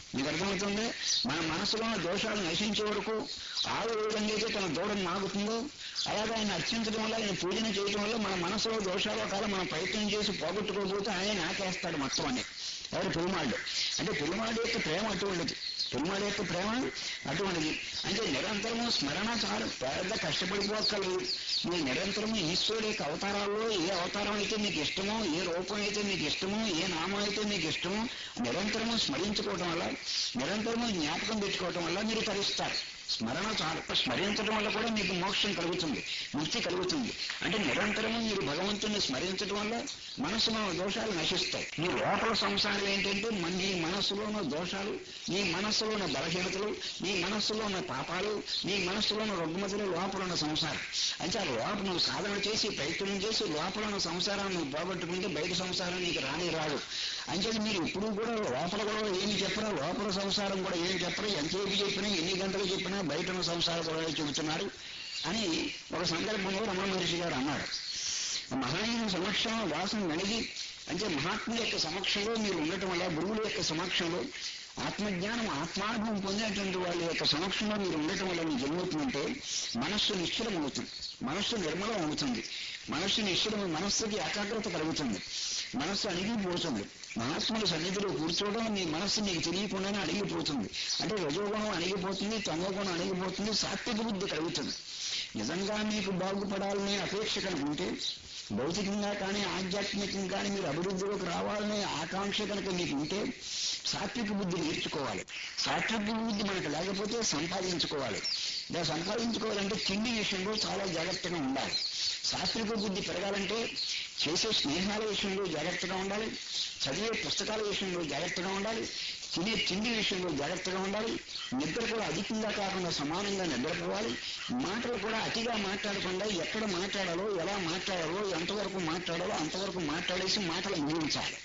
మీకు అర్థమవుతుంది మన మనసులో ఉన్న దోషాలు నశించే వరకు ఆవు ఏ విధంగా అయితే తన దూడం మాగుతుందో అలాగే ఆయన అర్చించడం వల్ల ఆయన పూజన చేయడం వల్ల మన మనసులో దోషాలు ఒకవేళ మనం ప్రయత్నం చేసి పోగొట్టుకోకపోతే ఆయన నాకేస్తాడు మొత్తం అని ఎవరు పెరుమాళ్ళు అంటే పెరుమాడు యొక్క ప్రేమ అటువంటిది పెరుమాడు యొక్క ప్రేమ అటువంటిది అంటే నిరంతరము స్మరణ చాలు పెద్ద కష్టపడిపోక్కర్లేదు మీరు నిరంతరము ఈశ్వరుడు యొక్క అవతారాల్లో ఏ అవతారం అయితే మీకు ఇష్టమో ఏ రూపం అయితే మీకు ఇష్టమో ఏ నామం అయితే మీకు ఇష్టమో నిరంతరము స్మరించుకోవటం వల్ల నిరంతరము జ్ఞాపకం పెట్టుకోవటం వల్ల మీరు తరిస్తారు స్మరణ చాలు స్మరించడం వల్ల కూడా మీకు మోక్షం కలుగుతుంది ముక్తి కలుగుతుంది అంటే నిరంతరము మీరు భగవంతుని స్మరించడం వల్ల మనసులో దోషాలు నశిస్తాయి మీ లోపల సంసారం ఏంటంటే మన- మీ మనస్సులో ఉన్న దోషాలు మీ మనస్సులో ఉన్న బలహీనతలు మీ మనస్సులో ఉన్న పాపాలు మీ మనస్సులో ఉన్న రుగ్మతలు లోపల ఉన్న సంసారం అంటే ఆ లోపల నువ్వు సాధన చేసి ప్రయత్నం చేసి లోపల ఉన్న సంసారాన్ని నువ్వు పోగొట్టుకుంటే బయట సంసారం నీకు రాని రాదు అంచేది మీరు ఇప్పుడు కూడా లోపల కూడా ఏమి చెప్పరా లోపల సంసారం కూడా ఏం చెప్పరు ఎంతసేపు చెప్పినా ఎన్ని గంటలు చెప్పినా బయట ఉన్న సంసారం కూడా చెబుతున్నారు అని ఒక సందర్భంలో రమణ మహర్షి గారు అన్నాడు మహానీయుని సమక్షంలో వాసన నలిగి అంటే మహాత్ముల యొక్క సమక్షంలో మీరు ఉండటం వల్ల గురువుల యొక్క సమక్షంలో ఆత్మజ్ఞానం ఆత్మానుభవం పొందేటువంటి వాళ్ళ యొక్క సమక్షంలో మీరు ఉండటం వల్ల మీకు ఏమవుతుందంటే మనస్సు నిశ్చలం అవుతుంది మనస్సు నిర్మలం అవుతుంది మనస్సు నిశ్చలం మనస్సుకి ఏకాగ్రత కలుగుతుంది మనస్సు అణిగిపోతుంది మహాత్ముల సన్నిధిలో కూర్చోవడం మీ మనస్సు నీకు తెలియకుండానే అణిగిపోతుంది అంటే రజోగుణం అణిగిపోతుంది తమోగుణం అణిగిపోతుంది సాత్విక బుద్ధి కలుగుతుంది నిజంగా మీకు బాగుపడాలనే అపేక్ష కనుక ఉంటే భౌతికంగా కానీ ఆధ్యాత్మికంగా కానీ మీరు అభివృద్ధిలోకి రావాలనే ఆకాంక్ష కనుక మీకు ఉంటే సాత్విక బుద్ధి నేర్చుకోవాలి సాత్విక బుద్ధి మనకు లేకపోతే సంపాదించుకోవాలి ఇలా సంపాదించుకోవాలంటే తిండి విషయంలో చాలా జాగ్రత్తగా ఉండాలి సాత్విక బుద్ధి పెరగాలంటే చేసే స్నేహాల విషయంలో జాగ్రత్తగా ఉండాలి చదివే పుస్తకాల విషయంలో జాగ్రత్తగా ఉండాలి తినే తిండి విషయంలో జాగ్రత్తగా ఉండాలి నిద్ర కూడా అధికంగా కాకుండా సమానంగా నిద్రపోవాలి మాటలు కూడా అతిగా మాట్లాడకుండా ఎక్కడ మాట్లాడాలో ఎలా మాట్లాడాలో ఎంతవరకు మాట్లాడాలో అంతవరకు మాట్లాడేసి మాటలు ముగించాలి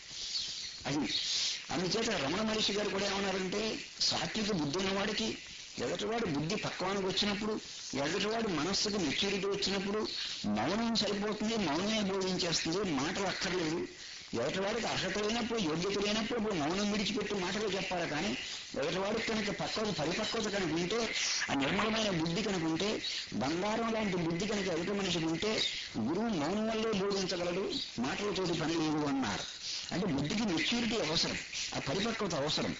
అది అందుచేత రమణ మహర్షి గారు కూడా ఏమన్నారంటే సాత్విక బుద్ధి ఉన్నవాడికి ఎదుటివాడు బుద్ధి పక్వానికి వచ్చినప్పుడు ఎదుటివాడు మనస్సుకు మెచ్యూరిటీ వచ్చినప్పుడు మౌనం సరిపోతుంది మౌనమే బోధించేస్తుంది మాటలు అక్కర్లేదు ఎదుటివాడికి అర్హత లేనప్పుడు యోగ్యత లేనప్పుడు ఇప్పుడు మౌనం విడిచిపెట్టి మాటలు చెప్పాలి కానీ ఎదుటివాడికి కనుక పక్వత పరిపక్వత కనుక ఉంటే ఆ నిర్మలమైన బుద్ధి కనుక ఉంటే బంగారం లాంటి బుద్ధి కనుక ఎదుటి మనిషికి ఉంటే గురువు మౌనం వల్లే బోధించగలడు మాటలతోటి పని లేదు అన్నారు అంటే బుద్ధికి మెచ్యూరిటీ అవసరం ఆ పరిపక్వత అవసరం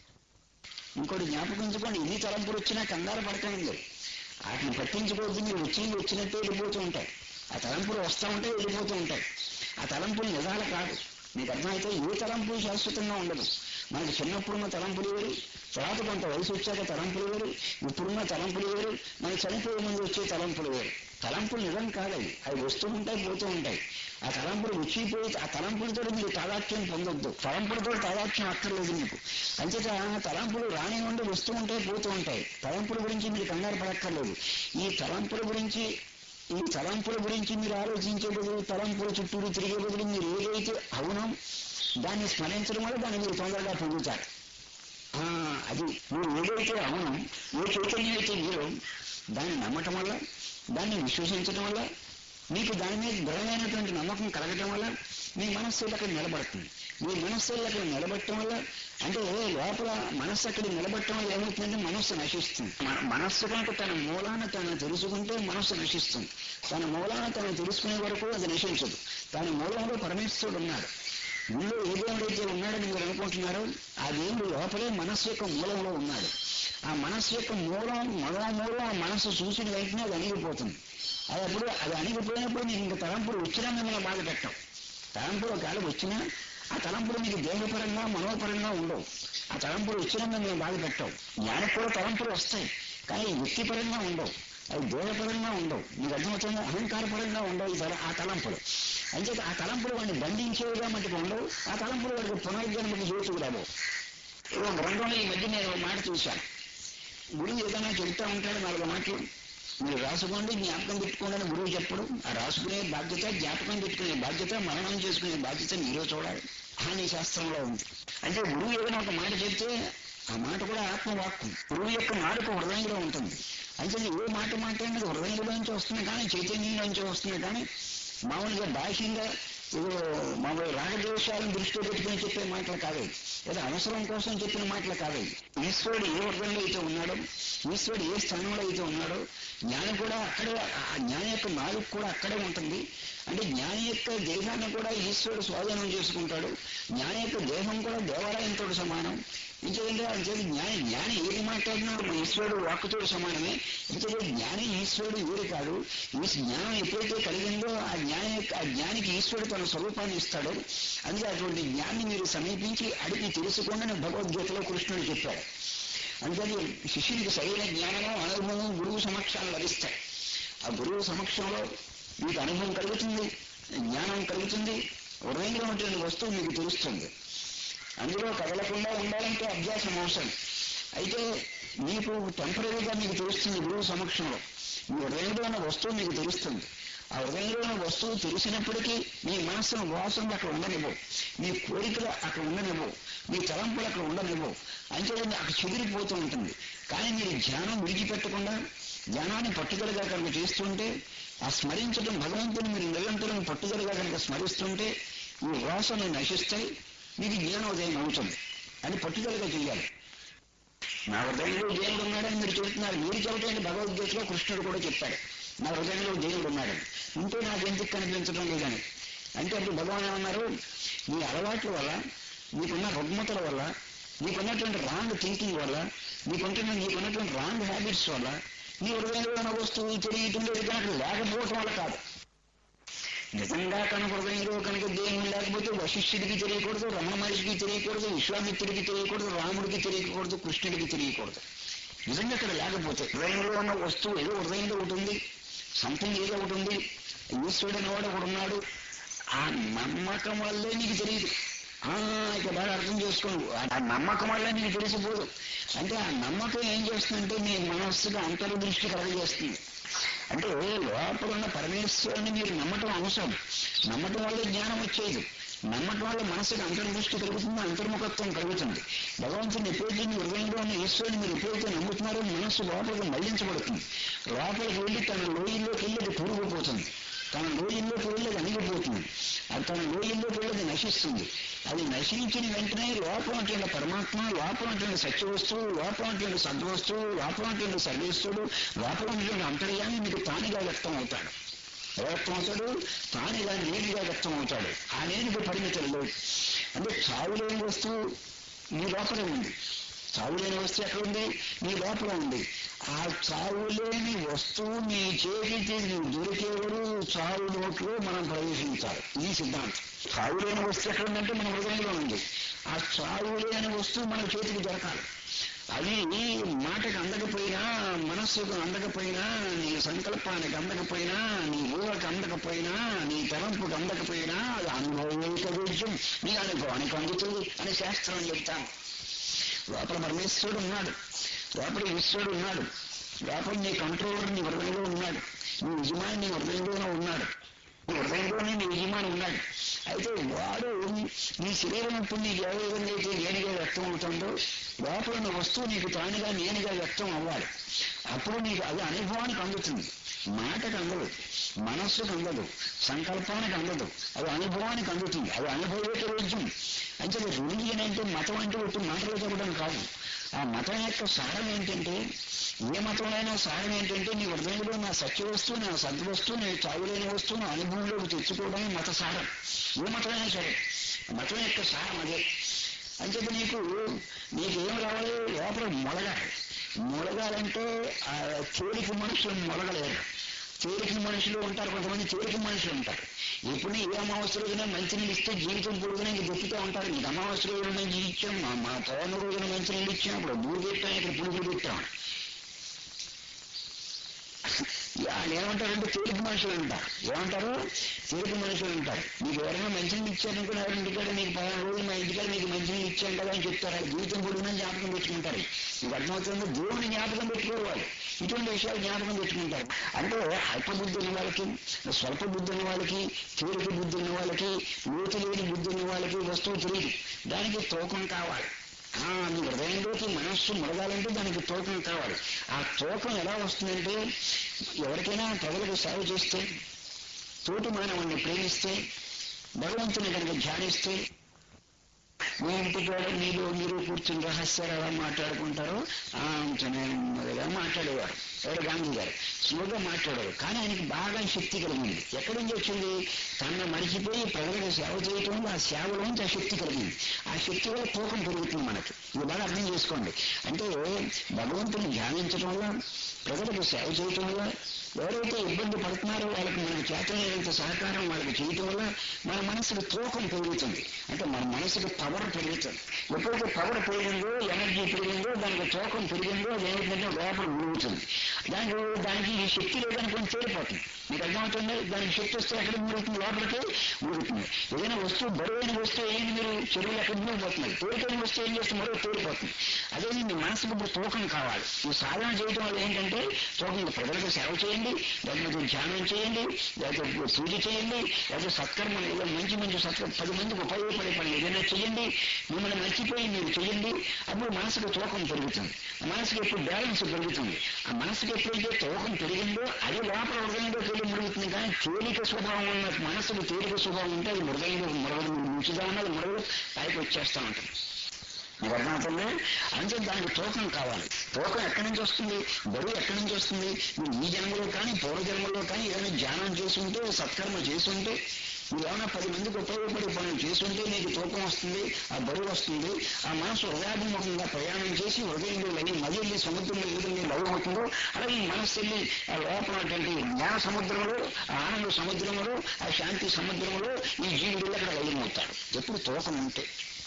ఇంకోటి జ్ఞాపకించుకోండి ఎన్ని తలంపులు వచ్చినా కంగారు పడకండి వాటిని పట్టించుకోవద్దు మీరు వచ్చి వచ్చినట్టే వెళ్ళిపోతూ ఉంటాయి ఆ తలంపులు వస్తూ ఉంటాయి వెళ్ళిపోతూ ఉంటాయి ఆ తలంపులు నిజాలు కాదు మీకు అర్థమైతే ఏ తలంపు శాశ్వతంగా ఉండదు మనకి చిన్నప్పుడున్న తలంపులు వేరు తర్వాత కొంత వయసు వచ్చాక తలంపులు వేరు ఇప్పుడున్న తలంపులు వేరు మనకి చనిపోయే ముందు వచ్చే తలంపులు వేరు తలంపులు నిజం కాదవి అవి వస్తూ ఉంటాయి పోతూ ఉంటాయి ఆ తలంపులు వచ్చిపోయి ఆ తలంపులతో మీరు తాదాత్యం పొందొద్దు తలంపులతో తాదాత్యం అక్కర్లేదు మీకు అంచేత తలంపులు రానివ్వండి వస్తూ ఉంటాయి పోతూ ఉంటాయి తలంపుల గురించి మీరు కంగారు పడక్కర్లేదు ఈ తలంపుల గురించి ఈ తలంపుల గురించి మీరు ఆలోచించే బదులు తలంపుల చుట్టూరు తిరిగే బదులు మీరు ఏదైతే అవునో దాన్ని స్మరించడం వల్ల దాన్ని మీరు తొందరగా పొందుతారు ఆ, అది మీరు ఏదైతే అవునో ఏ చైతన్యం అయితే మీరు దాన్ని నమ్మటం వల్ల దాన్ని విశ్వసించడం వల్ల మీకు దాని మీద దృఢమైనటువంటి నమ్మకం కలగటం వల్ల మీ మనస్సు అక్కడ నిలబడుతుంది మీ మనస్సు అక్కడ నిలబడటం వల్ల అంటే లోపల మనస్సు అక్కడ నిలబడటం వల్ల ఏమవుతుందంటే మనస్సు నశిస్తుంది మన మనస్సు కనుక తన మూలాన తను తెలుసుకుంటే మనస్సు నశిస్తుంది తన మూలాన తను తెలుసుకునే వరకు అది నశించదు తన మూలంలో పరమేశ్వరుడు ఉన్నాడు గుళ్ళో ఏ దేవుడైతే ఉన్నాడని మీరు అనుకుంటున్నారో ఆ దేవుడు లోపలే మనస్సు యొక్క మూలంలో ఉన్నాడు ఆ మనస్సు యొక్క మూలం మరో మూలం ఆ మనస్సు చూసిన వెంటనే అది అణిగిపోతుంది అది అప్పుడు అది అణిగిపోయినప్పుడు మీకు ఇంకా తలంపులు వచ్చినా మిమ్మల్ని బాధ పెట్టాం తలంపులు ఒకవేళ వచ్చినా ఆ తలంపులు మీకు దేహపరంగా మనోపరంగా ఉండవు ఆ తలంపులు వచ్చినా మిమ్మల్ని బాధ పెట్టావు జ్ఞానికి కూడా తలంపులు వస్తాయి కానీ వృత్తిపరంగా ఉండవు అవి దేహపరంగా ఉండవు మీకు అర్థమవుతుందా అహంకారపరంగా ఉండవు ఈ తల- ఆ తలంపులు అంచేత ఆ తలంపులు వాడిని బంధించేవిగా మటుకు ఉండవు ఆ తలంపులు వాడికి పునర్జన్మకి హేతువు రావు ఏదో గ్రంథంలో ఈ మధ్య నేను ఒక మాట చూశాను గురువు ఏదైనా చెబుతా ఉంటాడు నాలుగు మాటలు మీరు రాసుకోండి జ్ఞాపకం పెట్టుకోండి అని గురువు చెప్పడం ఆ రాసుకునే బాధ్యత జ్ఞాపకం పెట్టుకునే బాధ్యత మరణం చేసుకునే బాధ్యత మీరే చూడాలి అని శాస్త్రంలో ఉంది అంటే గురువు ఏదైనా ఒక మాట చెప్తే ఆ మాట కూడా ఆత్మవాక్యం గురువు యొక్క నాలుక హృదయంలో ఉంటుంది అయితే ఏ మాట మాట్లాడినది హృదయంలోంచి వస్తుంది కానీ చైతన్యంలోంచి వస్తుంది కానీ మామూలుగా బాహ్యంగా ఏదో మామూలు రాగద్వేషాలను దృష్టిలో పెట్టుకుని చెప్పే మాటలు కాదు ఏదో అవసరం కోసం చెప్పిన మాటలు కాదు ఈశ్వరుడు ఏ వర్గంలో అయితే ఉన్నాడో ఈశ్వరుడు ఏ స్థానంలో అయితే ఉన్నాడో జ్ఞానం కూడా అక్కడే ఆ జ్ఞానం యొక్క నాలుగు కూడా అక్కడే ఉంటుంది అంటే జ్ఞాని యొక్క దేహాన్ని కూడా ఈశ్వరుడు స్వాధీనం చేసుకుంటాడు జ్ఞాని యొక్క దేహం కూడా దేవాలయంతో సమానం ఇంకేంటే అంటే జ్ఞాని జ్ఞాని ఏది మాట్లాడినా మన ఈశ్వరుడు వాక్కుతో సమానమే ఇంకే జ్ఞాని ఈశ్వరుడు వీరు కాదు ఈ జ్ఞానం ఎప్పుడైతే కలిగిందో ఆ జ్ఞాని యొక్క ఆ జ్ఞానికి ఈశ్వరుడు తన స్వరూపాన్ని ఇస్తాడు అందుకే అటువంటి జ్ఞాన్ని మీరు సమీపించి అడిగి తెలుసుకోండి భగవద్గీతలో కృష్ణుడు చెప్పాడు అందుకని శిష్యుడికి సరైన జ్ఞానము అనుభవం గురువు సమక్షాలు లభిస్తాయి ఆ గురువు సమక్షంలో మీకు అనుభవం కలుగుతుంది జ్ఞానం కలుగుతుంది హృదయంలో ఉంటున్న వస్తువు మీకు తెలుస్తుంది అందులో కదలకుండా ఉండాలంటే అభ్యాసం అవసరం అయితే మీకు టెంపరీగా మీకు తెలుస్తుంది గురువు సమక్షంలో మీ హృదయంలో ఉన్న వస్తువు మీకు తెలుస్తుంది ఆ హృదయంలో ఉన్న వస్తువు తెలిసినప్పటికీ మీ మనస్సును వాసనలు అక్కడ ఉండనివ్వవు మీ కోరికలు అక్కడ ఉండనివ్వవు మీ తలంపులు అక్కడ ఉండనివ్వవు అంటే అక్కడ చెదిరిపోతూ ఉంటుంది కానీ మీరు ధ్యానం విడిచిపెట్టకుండా ధ్యానాన్ని పట్టుదలగా కనుక చేస్తుంటే ఆ స్మరించడం భగవంతుని మీరు నిరంతరం పట్టుదలగా కనుక స్మరిస్తుంటే మీ వాసనలు నశిస్తాయి మీకు జ్ఞానోదయం అవుతుంది అని పట్టుదలగా చేయాలి నా హృదయంలో దేవుడు ఉన్నాడని మీరు చెబుతున్నారు మీరు చెబుతాయని భగవద్గీతలో కృష్ణుడు కూడా చెప్పాడు నా హృదయంలో దేవుడు ఉన్నాడని ఉంటే నాకు ఎందుకు కనిపించడం లేదని అంటే అప్పుడు భగవాన్ ఏమన్నారు మీ అలవాట్ల వల్ల మీకున్న రుగ్మతల వల్ల మీకున్నటువంటి రాంగ్ థింకింగ్ వల్ల మీకుంటున్న మీకున్నటువంటి రాంగ్ హ్యాబిట్స్ వల్ల మీ హృదయంలో ఉన్న వస్తువు తెలియటం లేదు కనుక లేకపోవటం వల్ల కాదు నిజంగా కనుక హృదయంలో కనుక దేవుడు లేకపోతే వశిష్ఠుడికి తెలియకూడదు రమణ మహర్షికి తెలియకూడదు విశ్వామిత్రుడికి తెలియకూడదు రాముడికి తెలియకూడదు కృష్ణుడికి తెలియకూడదు నిజంగా ఇక్కడ లేకపోతే హృదయంలో ఉన్న వస్తువు ఏదో హృదయంలో ఒకటి ఉంది సంథింగ్ ఏదో ఒకటి ఉంది ఈశ్వరుడు అనేవాడు ఒకడు ఉన్నాడు ఆ నమ్మకం వల్లే నీకు తెలియదు ఆ ఇక బాగా అర్థం చేసుకోండి ఆ నమ్మకం వల్ల నీకు తెలిసిపోదు అంటే ఆ నమ్మకం ఏం చేస్తుందంటే నీ మనస్సుగా అంతర్దృష్టి కలగజేస్తుంది అంటే లోపల ఉన్న పరమేశ్వరుని మీరు నమ్మటం అవసరం నమ్మటం వల్ల జ్ఞానం వచ్చేది నమ్మటం వల్ల మనసుకు అంతర్దృష్టి కలుగుతుంది అంతర్ముఖత్వం కలుగుతుంది భగవంతుని ఎప్పుడైతే మీ హృదయంలో ఉన్న ఈశ్వరుని మీరు ఎప్పుడైతే నమ్ముతున్నారో మనస్సు లోపలికి మళ్లించబడుతుంది లోపలికి వెళ్ళి తన లోయల్లోకి వెళ్ళి అది కూరుకుపోతుంది తన లోయల్లోకి వెళ్ళి అది అణిగిపోతుంది అది తన లోయల్లోకి వెళ్ళి అది నశిస్తుంది అది నశించిన వెంటనే లోపల ఉంటున్న పరమాత్మ లోపల ఉంటున్న సత్యవస్తువు లోపల ఉంటున్న సద్వస్తువు లోపల ఉంటున్న సర్వేశ్వరుడు లోపల ఉంటున్న అంతర్యాన్ని మీకు తానుగా వ్యక్తం అవుతాడు వ్యక్తం అవుతాడు తానుగా నేరుగా వ్యక్తం అవుతాడు ఆ నేరుగా పరిమితం లేదు అంటే చావు లేని వస్తువు మీ లోపలే ఉంది చావు లేని వస్తువు ఎక్కడ ఉంది మీ లోపల ఉంది ఆ చావు లేని వస్తువు మీ చేతికి దొరికేవాడు చావు నోట్లో మనం ప్రవేశించాలి ఇది సిద్ధాంతం చావు లేని వస్తువు ఎక్కడ ఉందంటే మన హృదయంలో ఉంది ఆ చావు లేని వస్తువు మన చేతికి దొరకాలి అది మాటకు అందకపోయినా మనస్సుకు అందకపోయినా నీ సంకల్పానికి అందకపోయినా నీ ఊహకు అందకపోయినా నీ తలంపుకు అందకపోయినా అది అనుభవిక విషయం నీ అనుభవానికి అందుతుంది అని శాస్త్రం చెప్తాను లోపల పరమేశ్వరుడు ఉన్నాడు లోపల ఈశ్వరుడు ఉన్నాడు లోపల నీ కంట్రోలర్ నీ హృదయంలో ఉన్నాడు నీ యజమాని నీ హృదయంలోనే ఉన్నాడు నీ హృదయంలోనే నీ యజమాని ఉన్నాడు అయితే వాడు నీ శరీరం ఇప్పుడు నీకు ఏ విధంగా అయితే నేనుగా వ్యక్తం అవుతుందో లోపల ఉన్న వస్తువు నీకు తానుగా నేనుగా వ్యక్తం అవ్వాలి అప్పుడు నీకు అది అనుభవానికి అందుతుంది మాటకు అందదు మనస్సుకు అందదు సంకల్పానికి అందదు అది అనుభవానికి అందుతుంది అది అనుభవేక వైద్యం అంటే రిలీజియన్ అంటే మతం అంటే ఒకటి మాటలు చెప్పడం కాదు ఆ మతం యొక్క సారం ఏంటంటే ఏ మతంలో సారం ఏంటంటే నీ హృదయంలో నా సత్య వస్తువు నా సద్వస్తువు నీ చావులేని వస్తువును అనుభవంలోకి తెచ్చుకోవడమే మత సారం ఏ మతమైనా సరే మతం యొక్క సారం అదే అంచేత నీకు నీకేం రావాలి లోపల మొలగాలి మొలగాలంటే ఆ తేలిక మనుషులు మొలగలేరు తేలిక మనుషులు ఉంటారు కొంతమంది తేలిక మనుషులు ఉంటారు ఎప్పుడు ఏ అమావాస్య రోజున మంచినీళ్ళు ఇస్తే జీవితం పొడుగున ఇంక దొక్కుతూ ఉంటారు ఇంక అమావాస్య రోజున మంచి ఇచ్చాం మా మా పౌర్ణ రోజున మంచినీళ్ళు ఇచ్చాం అప్పుడు బూరు పెట్టాం ఇక్కడ పులుగులు పెట్టాం వాళ్ళు ఏమంటారంటే తేలిక మనుషులు అంటారు ఏమంటారు తేలిక మనుషులు అంటారు మీకు ఎవరైనా మంచినీళ్ళు ఇచ్చారనుకుని ఎవరి ఇంటికాడ మీకు పదిహేను రోజులు మా ఇంటికాడ మీకు మంచినీళ్ళు ఇచ్చాం కదా అని చెప్తారు ఆ జీవితం పొడుగున జ్ఞాపకం పెట్టుకుంటారు మీకు అర్థమవుతుంది దేవుని జ్ఞాపకం పెట్టుకోరు వాళ్ళు ఇటువంటి విషయాలు జ్ఞాపకం పెట్టుకుంటారు అంటే అల్పబుద్ధి ఉన్న వాళ్ళకి స్వల్ప బుద్ధి ఉన్న వాళ్ళకి తేలిక బుద్ధి ఉన్న వాళ్ళకి లోతు లేని బుద్ధి ఉన్న వాళ్ళకి వస్తువు తెలియదు దానికి తూకం కావాలి ఆ, మీ హృదయంలోకి మనస్సు మురగాలంటే దానికి తూకం కావాలి ఆ తూకం ఎలా వస్తుందంటే ఎవరికైనా ప్రజలకు సేవ చేస్తే తోటి మానవుణ్ణి ప్రేమిస్తే భగవంతుని కనుక ధ్యానిస్తే మీ ఇంటికాడ మీరు మీరు కూర్చుని రహస్యాలు ఎలా మాట్లాడుకుంటారో ఆ నెమ్మదిగా మాట్లాడేవారు ఎవరు గాంధీ గారు స్లోగా మాట్లాడారు కానీ ఆయనకి బాగా శక్తి కలిగింది ఎక్కడి నుంచి వచ్చింది తన మరిచిపోయి ప్రజలకు సేవ చేయటం వల్ల ఆ సేవలోంచి ఆ శక్తి కలిగింది ఆ శక్తి వల్ల తూకం పెరుగుతుంది మనకి ఇది బాగా అర్థం చేసుకోండి అంటే భగవంతుని ధ్యానించడం వల్ల ప్రజలకు సేవ చేయటం వల్ల ఎవరైతే ఇబ్బంది పడుతున్నారో వాళ్ళకి మనకు చేతనైనంత సహకారం వాళ్ళకి చేయటం వల్ల మన మనసుకు తూకం పెరుగుతుంది అంటే మన మనసుకు పవర్ పెరుగుతుంది ఎప్పుడైతే పవర్ పెరిగిందో ఎనర్జీ పెరిగిందో దానికి తూకం పెరిగిందో అది ఏమిటంటే లోపల మురుగుతుంది దానికి దానికి ఈ శక్తి లేదనుకుని తేలిపోతుంది మీకు అర్థమవుతుంది దానికి శక్తి వస్తే ఎక్కడ మురుగుతుంది లోపలికి మురుగుతుంది ఏదైనా వస్తువు బరువైన వస్తువు ఏంటి మీరు చెరువులు ఎక్కడ మునిగిపోతున్నాయి తేలికైన వస్తువు ఏం చేస్తే మరో తేలిపోతుంది అదే మీ మనసుకు ఇప్పుడు తూకం కావాలి ఈ సాధన చేయడం వల్ల ఏంటంటే తూకం ప్రజలకు సేవ చేయండి లేకపోతే ధ్యానం చేయండి లేకపోతే పూజ చేయండి లేకపోతే సత్కర్మలు ఏదో మంచి మంచి సత్కర్మ పది మందికి ఉపయోగపడే పని ఏదైనా చేయండి మిమ్మల్ని మర్చిపోయి మీరు చేయండి అప్పుడు మనసుకు తూకం పెరుగుతుంది ఆ మనసుకి ఎప్పుడు బ్యాలెన్స్ పెరుగుతుంది ఆ మనసుకి ఎప్పుడైతే తూకం పెరిగిందో అది లోపల హృదయంలోకి వెళ్ళి మురుగుతుంది కానీ తేలిక స్వభావం ఉన్న మనసుకు తేలిక స్వభావం ఉంటే అది హృదయంలో మురగదు ముచ్చుగా ఉన్నది మురగదు పైకి వచ్చేస్తా ఉంటుంది మీకు అర్థమవుతుంది అంటే దానికి తూకం కావాలి తూకం ఎక్కడి నుంచి వస్తుంది బరువు ఎక్కడి నుంచి వస్తుంది మీరు ఈ జన్మలో కానీ పూర్వ జన్మలో కానీ ఏదైనా ధ్యానం చేసి ఉంటే సత్కర్మ చేసి ఉంటే నువ్వు ఏమైనా పది మందికి ఉపయోగపడే పనులు చేసుంటే నీకు తూకం వస్తుంది ఆ బరువు వస్తుంది ఆ మనసు హృదయాభిముఖంగా ప్రయాణం చేసి హృదయంలో లగి నది వెళ్ళి సముద్రంలో ఏ విధంగా లవ్ అవుతుందో అలాగే ఈ మనస్సు వెళ్ళి ఆ లోపలటువంటి జ్ఞాన సముద్రంలో ఆ ఆనంద సముద్రంలో ఆ శాంతి సముద్రంలో ఈ జీవుడు అక్కడ లయమవుతాడు ఎప్పుడు తూకం ఉంటే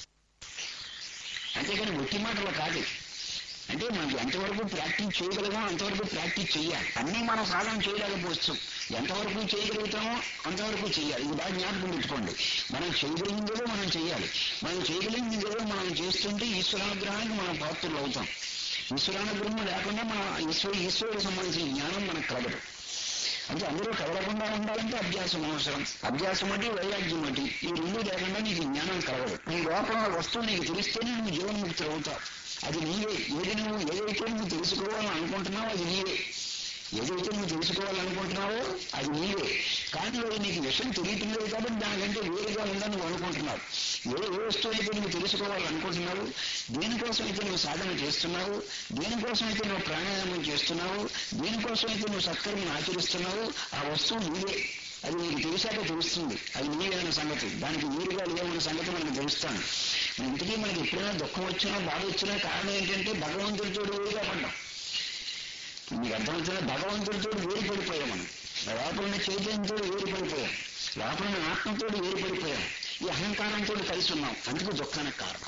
అంతేకాని ఒట్టి మాటలు కాదు అంటే మనకి ఎంతవరకు ప్రాక్టీస్ చేయగలమో అంతవరకు ప్రాక్టీస్ చేయాలి అన్నీ మనం సాధన చేయలేకపోవచ్చు ఎంతవరకు చేయగలుగుతామో అంతవరకు చేయాలి ఇది బాగా జ్ఞాపకం పెట్టుకోండి మనం చేయగలిగిందో మనం చేయాలి మనం చేయగలిగిందో మనం చేస్తుంటే ఈశ్వరానుగ్రహానికి మనం పాత్రలు అవుతాం ఈశ్వరానుగ్రహం లేకుండా మనం ఈశ్వరు ఈశ్వరుడికి సంబంధించిన జ్ఞానం మనకు కలగదు అంటే అందరూ కదలకుండా ఉండాలంటే అభ్యాసం అవసరం అభ్యాసం అంటే వైరాగ్యం అంటే ఈ రెండు లేకుండా నీకు జ్ఞానం కలగదు నీ లోపల వస్తువు నీకు తెలిస్తేనే నువ్వు జీవన్ముక్తి అవుతావు అది నీవే ఏది నువ్వు ఏదైతే నువ్వు తెలుసుకోవాలని అనుకుంటున్నావో అది నీవే ఏదైతే నువ్వు తెలుసుకోవాలనుకుంటున్నావో అది నీవే కానీ అది నీకు విషయం తెలియటం లేదు కాబట్టి దానికంటే వేరుగా ఉందని నువ్వు అనుకుంటున్నావు ఏ ఏ వస్తువు అయితే నువ్వు తెలుసుకోవాలనుకుంటున్నావు దేనికోసం అయితే నువ్వు సాధన చేస్తున్నావు దేనికోసం అయితే నువ్వు ప్రాణాయామం చేస్తున్నావు దేనికోసం అయితే నువ్వు సత్కర్మను ఆచరిస్తున్నావు ఆ వస్తువు నీవే అది నీకు తెలిసాక తెలుస్తుంది అది నీవేన సంగతి దానికి వీరుగా లేవన్న సంగతి మనకు తెలుస్తాను ఇంటికి మనకి ఎప్పుడైనా దుఃఖం వచ్చినా బాధ వచ్చినా కారణం ఏంటంటే భగవంతుడితో వేరుగా పడ్డాం మీకు అర్థమవుతున్న భగవంతుడితో వేరు పడిపోయాం మనం లోపల ఉన్న చైతన్యంతో వేరు పడిపోయాం లోపల ఉన్న ఆత్మతో వేరు పడిపోయాం ఈ అహంకారంతో కలిసి ఉన్నాం అందుకు దుఃఖానికి కారణం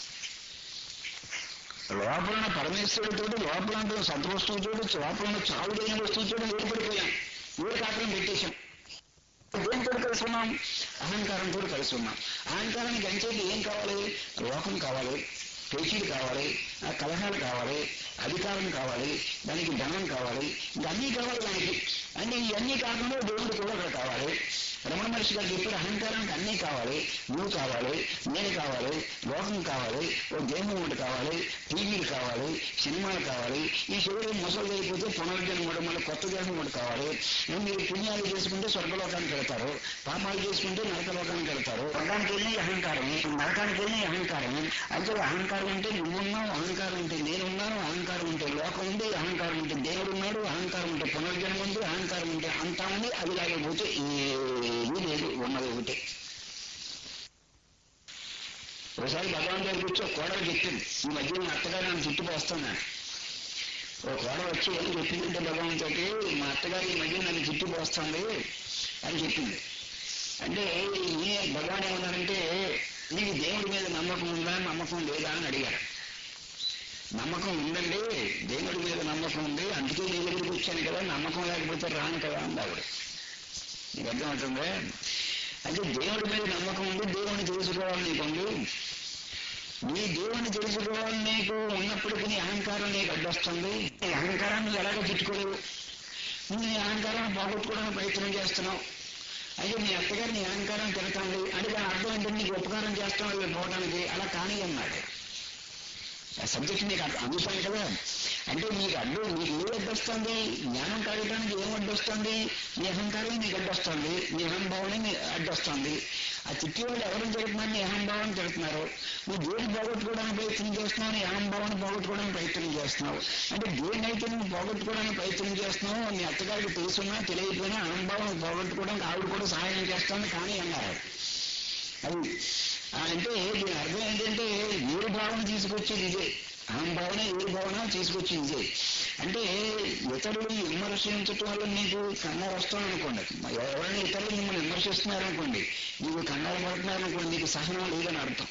లోపల ఉన్న పరమేశ్వరుడితో లోపల ఉన్న సద్వస్తువుతో లోపల ఉన్న చావుడైన వస్తువుతో వేరు పడిపోయాం వేరు కారణం పెట్టేశాం దేనితో కలిసి ఉన్నాం అహంకారంతో కలిసి ఉన్నాం అహంకారానికి అంచేది ఏం కావాలి లోకం కావాలి పేచీలు కావాలి ఆ కలహాలు కావాలి అధికారం కావాలి దానికి ధనం కావాలి ఇవన్నీ కావాలి దానికి అంటే ఇవన్నీ కాకుండా దేవుడు కూడా అక్కడ కావాలి రమణ మహర్షి గారు చెప్పారు అహంకారానికి అన్నీ కావాలి నువ్వు కావాలి నేను కావాలి లోకం కావాలి ఓ దేహం ఒకటి కావాలి టీవీలు కావాలి సినిమాలు కావాలి ఈ శరీరం ముసలు అయిపోతే పునర్జన్మ కూడా మళ్ళీ కొత్త దేహం ఒకటి కావాలి మీరు పుణ్యాలు చేసుకుంటే స్వర్గలోకానికి వెళ్తారు పాపాలు చేసుకుంటే నరకలోకానికి వెళ్తారు స్వర్గానికి వెళ్ళి అహంకారం నరకానికి వెళ్ళి అహంకారం అంటే అహంకారం అంటే నువ్వున్నావు అహంకారం అంటే నేనున్నాను అహంకారం ఉంటే లోకం ఉంది అహంకారం ఉంటే దేవుడు ఉన్నాడు అహంకారం ఉంటే పునర్జన్మ ఉంది అహంకారం ఉంటే అంతా ఉంది అది లేకపోతే ఏమీ లేదు ఉన్నది ఒకటే ఒకసారి భగవాన్ దగ్గర కూర్చో కోడలు చెప్పింది ఈ మధ్య మా అత్తగారు నన్ను చుట్టుపోస్తున్నాను ఓ కోడలు వచ్చి ఏం చెప్పిందంటే భగవాన్ తోటి మా అత్తగారు ఈ మధ్య నన్ను చుట్టుపోస్తుంది అని చెప్పింది అంటే ఈ భగవాన్ ఏమన్నారంటే నీకు దేవుడి మీద నమ్మకం ఉందా నమ్మకం లేదా అని అడిగారు నమ్మకం ఉందండి దేవుడి మీద నమ్మకం ఉంది అందుకే నీ దగ్గరికి వచ్చాను కదా నమ్మకం లేకపోతే రాను కదా అంది ఆవిడ నీకు అర్థమవుతుందా అంటే దేవుడి మీద నమ్మకం ఉంది దేవుడిని తెలుసుకోవాలి నీకుంది నీ దేవుణ్ణి తెలుసుకోవాలి నీకు ఉన్నప్పటికీ నీ అహంకారం నీకు అడ్డొస్తుంది నీ అహంకారాన్ని ఎలాగ తిట్టుకోలేవు నువ్వు నీ అహంకారాన్ని పోగొట్టుకోవడానికి ప్రయత్నం చేస్తున్నావు అయితే నీ అత్తగారు నీ అహంకారం తిడుతుంది అంటే దాని అర్థం ఏంటంటే నీకు ఉపకారం చేస్తాం అది పోవడానికి అలా కానీ అన్నాడు ఆ సబ్జెక్ట్ నీకు అందుతాను కదా అంటే నీకు అడ్డు నీకు ఏ అడ్డొస్తుంది జ్ఞానం కలగడానికి ఏం అడ్డొస్తుంది నీ అహంకారం నీకు అడ్డొస్తుంది నీ అహంభావనే నీ అడ్డొస్తుంది ఆ తిట్టి వాళ్ళు ఎవరిని తిడుతున్నారని అహంభావం తిడుతున్నారు నువ్వు దేని పోగొట్టుకోవడానికి ప్రయత్నం చేస్తున్నావు నీ అహంభావాన్ని పోగొట్టుకోవడానికి ప్రయత్నం చేస్తున్నావు అంటే దేన్నైతే నువ్వు పోగొట్టుకోవడానికి ప్రయత్నం చేస్తున్నావు నీ అత్తగారికి తెలుసున్నా తెలియకపోయినా అహంభావం పోగొట్టుకోవడానికి ఆవిడ కూడా సహాయం చేస్తాను కానీ అన్నారు అది ఆ, అంటే దీని అర్థం ఏంటంటే ఏడు భావన తీసుకొచ్చేది ఇదే అహం భావన ఏడు భావన తీసుకొచ్చేది ఇదే అంటే ఇతరులు విమర్శించటం వల్ల నీకు కంగారు వస్తుంది అనుకోండి ఎవరైనా ఇతరులు మిమ్మల్ని విమర్శిస్తున్నారనుకోండి నీకు కంగారు పడుతున్నారనుకోండి నీకు సహనం లేదని అర్థం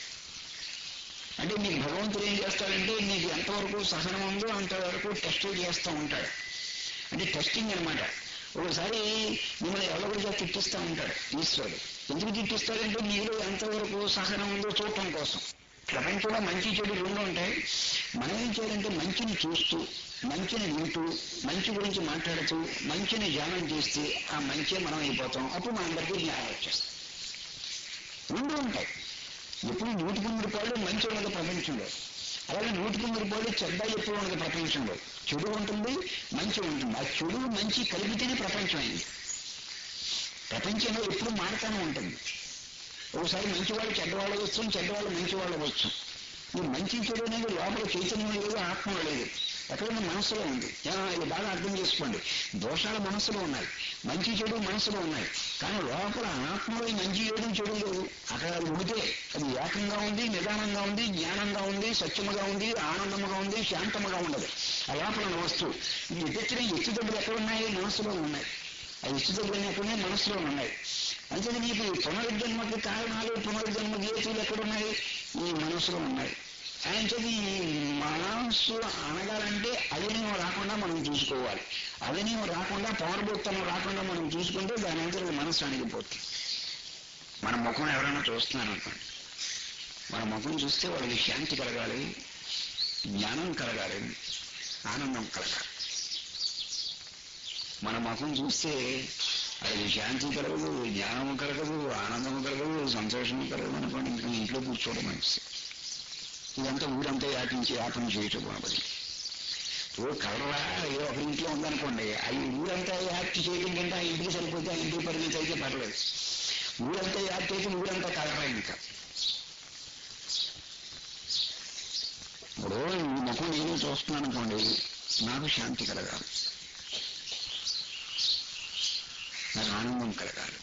అంటే నీకు భగవంతుడు ఏం చేస్తాడంటే నీకు ఎంతవరకు సహనం ఉందో అంతవరకు టెస్ట్ చేస్తూ ఉంటాడు అంటే టెస్టింగ్ అన్నమాట ఒకసారి మిమ్మల్ని ఎవరిగా తిట్టిస్తూ ఉంటాడు ఈశ్వరుడు ఎందుకు తిట్టిస్తాడంటే మీలో ఎంతవరకు సహనం ఉందో చూడటం కోసం ప్రపంచంలో మంచి చెడు రెండు ఉంటాయి మనం ఏం చేయాలంటే మంచిని చూస్తూ మంచిని వింటూ మంచి గురించి మాట్లాడుతూ మంచిని ధ్యానం చేస్తే ఆ మంచి మనం అయిపోతాం అప్పుడు మనందరికీ జ్ఞానం వచ్చేస్తాం రెండు ఉంటాయి ఎప్పుడు నూటికి మూడు పాళ్ళు మంచి ఉన్నది ప్రపంచంలో అలాగే నూటికి మూడు పాళ్ళు చెడ్డ ఎప్పుడు ఉన్నది ప్రపంచంలో చెడు ఉంటుంది మంచి ఉంటుంది ఆ చెడు మంచి కలిపితేనే ప్రపంచం అయింది ప్రపంచంలో ఎప్పుడు మారుతానే ఉంటుంది ఒకసారి మంచి వాళ్ళు చెడ్డవాళ్ళు వచ్చు చెడ్డవాళ్ళు మంచి వాళ్ళు వచ్చు ఈ మంచి చెడు అనేది లోపల చైతన్యం లేదు ఆత్మ లేదు ఎక్కడైనా మనసులో ఉంది ఆ, ఇది బాగా అర్థం చేసుకోండి దోషాలు మనసులో ఉన్నాయి మంచి చెడు మనసులో ఉన్నాయి కానీ లోపల ఆత్మలో ఈ మంచి చెడు చెడు లేదు అక్కడ అది ఉడితే అది ఏకంగా ఉంది నిదానంగా ఉంది జ్ఞానంగా ఉంది సత్యముగా ఉంది ఆనందముగా ఉంది శాంతముగా ఉండదు ఆ లోపల ఉన్న వస్తువు ఈ ఎత్తిన ఎత్తు దగ్గర ఎక్కడ ఉన్నాయి మనసులో ఉన్నాయి ఆ ఎత్తు దగ్గర ఎక్కడున్నాయి మనసులో ఉన్నాయి అంటే నీకు ఈ పునరుద్ధర్మకి కారణాలు పునరుద్ధర్మ హేతువులు ఎక్కడున్నాయి ఈ మనసులో ఉన్నాయి ఆయన చెప్పి ఈ మనస్సు అనగాలంటే అవినయం రాకుండా మనం చూసుకోవాలి అవినయం రాకుండా పౌరభూత్తనం రాకుండా మనం చూసుకుంటే దాని అంతా మనస్సు అణిగిపోతుంది మన ముఖం ఎవరైనా చూస్తున్నాను అనుకోండి మన ముఖం చూస్తే వాళ్ళకి శాంతి కలగాలి జ్ఞానం కలగాలి ఆనందం కలగాలి మన ముఖం చూస్తే అది శాంతి కలగదు జ్ఞానము కలగదు ఆనందము కలగదు సంతోషము కలగదు అనుకోండి ఇంకా ఇంట్లో కూర్చోవడం మంచిది ఇదంతా ఊరంతా యాపించి యాపన చేయటం బాబది ఓ కలరా ఏదో ఒక ఇంట్లో ఉందనుకోండి అవి ఊరంతా యాక్ట్ చేయడం కంటే ఆ ఇంటికి సరిపోతే ఆ ఇంటికి పరిమితి అయితే పర్లేదు ఊరంతా యాక్ట్ అయితే ఊరంతా కలరా ఇంకా ఇప్పుడు ఈ ముఖం నేను చూస్తున్నాను అనుకోండి నాకు శాంతి కలగాలి నాకు ఆనందం కలగాలి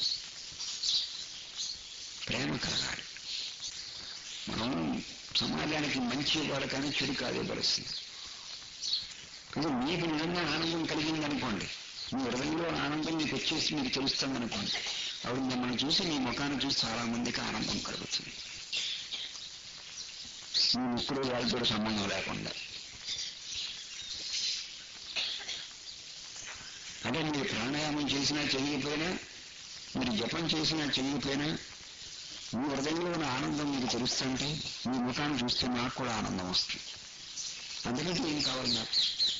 ప్రేమ కలగాలి మనం సమాజానికి మంచి ఇవ్వాలి కానీ చెడు కాదే పరిస్థితి ఇది మీకు నిజంగా ఆనందం కలిగింది అనుకోండి మీ హృదయంలో ఆనందం మీకు వచ్చేసి మీకు తెలుస్తుంది అనుకోండి అప్పుడు మిమ్మల్ని చూసి మీ ముఖాన్ని చూసి చాలా మందికి ఆనందం కలుగుతుంది మీ ముక్కుడు వాళ్ళతో సంబంధం లేకుండా అంటే మీరు ప్రాణాయామం చేసినా చేయకపోయినా మీరు జపం చేసినా చేయకపోయినా మీ హృదయంలో ఉన్న ఆనందం మీకు తెలుస్తుంటే మీ ముఖాన్ని చూస్తే నాకు కూడా ఆనందం వస్తుంది అందుకని ఏం కావాలి నాకు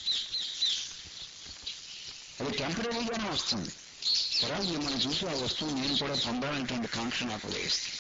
అది టెంపరీగానే వస్తుంది తర్వాత మిమ్మల్ని చూసి ఆ వస్తువు నేను కూడా పొందాలనేటువంటి కాంక్ష నాకు వేస్తుంది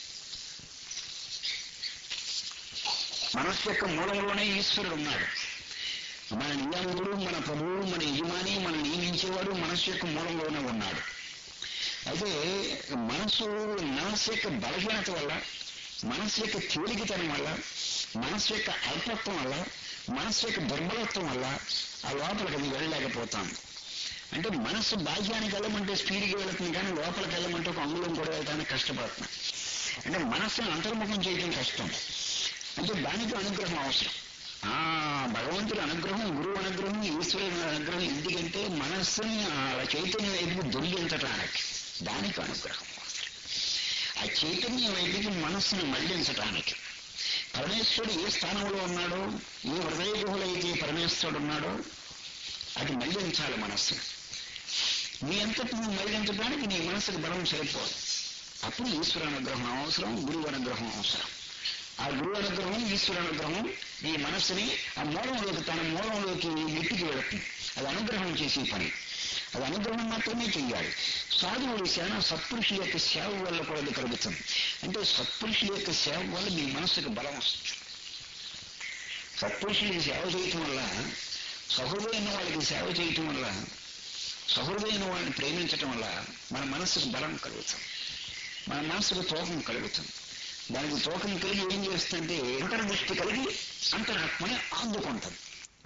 మనస్సు యొక్క మూలంలోనే ఈశ్వరుడు ఉన్నాడు మన నియామకుడు మన ప్రభువు మన యజమాని మన నియమించేవాడు మనస్సు యొక్క మూలంలోనే ఉన్నాడు అయితే మనసు మనస్సు యొక్క బలహీనత వల్ల మనస్సు యొక్క తేలికతనం వల్ల మనస్సు యొక్క అల్పత్వం వల్ల మనస్సు యొక్క దుర్బలత్వం వల్ల ఆ లోపలికి అది వెళ్ళలేకపోతాం అంటే మనస్సు బాహ్యానికి వెళ్ళమంటే స్పీడ్కి వెళుతుంది కానీ లోపలికి వెళ్ళమంటే ఒక అంగుళం కూడా వెళ్ళడానికి కష్టపడుతున్నాం అంటే మనస్సును అంతర్ముఖం చేయడం కష్టం అంటే దానికి అనుగ్రహం అవసరం ఆ భగవంతుడి అనుగ్రహం గురువు అనుగ్రహం ఈశ్వరుని అనుగ్రహం ఎందుకంటే మనస్సుని ఆ చైతన్యం వైపుకి దొరికించటానికి దానికి అనుగ్రహం అవసరం ఆ చైతన్యం వైపుకి మనస్సును మళ్లించటానికి పరమేశ్వరుడు ఏ స్థానంలో ఉన్నాడో ఏ హృదయ గుహలైతే పరమేశ్వరుడు ఉన్నాడో అది మళ్లించాలి మనస్సును నీ అంతటి నువ్వు మళ్లించడానికి నీ మనస్సుకు బలం సరిపోదు అప్పుడు ఈశ్వర అనుగ్రహం అవసరం గురువు అనుగ్రహం అవసరం ఆ గురువు అనుగ్రహం ఈశ్వర అనుగ్రహం ఈ మనస్సుని ఆ మూలంలోకి తన మూలంలోకి నెట్టికి వెళుతుంది అది అనుగ్రహం చేసే పని అది అనుగ్రహం మాత్రమే చెయ్యాలి సాధువుడి సేన సత్పురుషుల యొక్క సేవ వల్ల కూడా అది కలుగుతుంది అంటే సత్పురుషుల యొక్క సేవ వల్ల మీ మనస్సుకు బలం వస్తుంది సత్పురుషులకి సేవ చేయటం వల్ల సహృదయమైన వాళ్ళకి సేవ చేయటం వల్ల సహృదయమైన వాళ్ళని ప్రేమించటం వల్ల మన మనస్సుకు బలం కలుగుతుంది మన మనసుకు తూకం కలుగుతుంది దానికి తూకం కలిగి ఏం చేస్తుందంటే అంతర్దృష్టి కలిగి అంతరాత్మని ఆదుకుంటుంది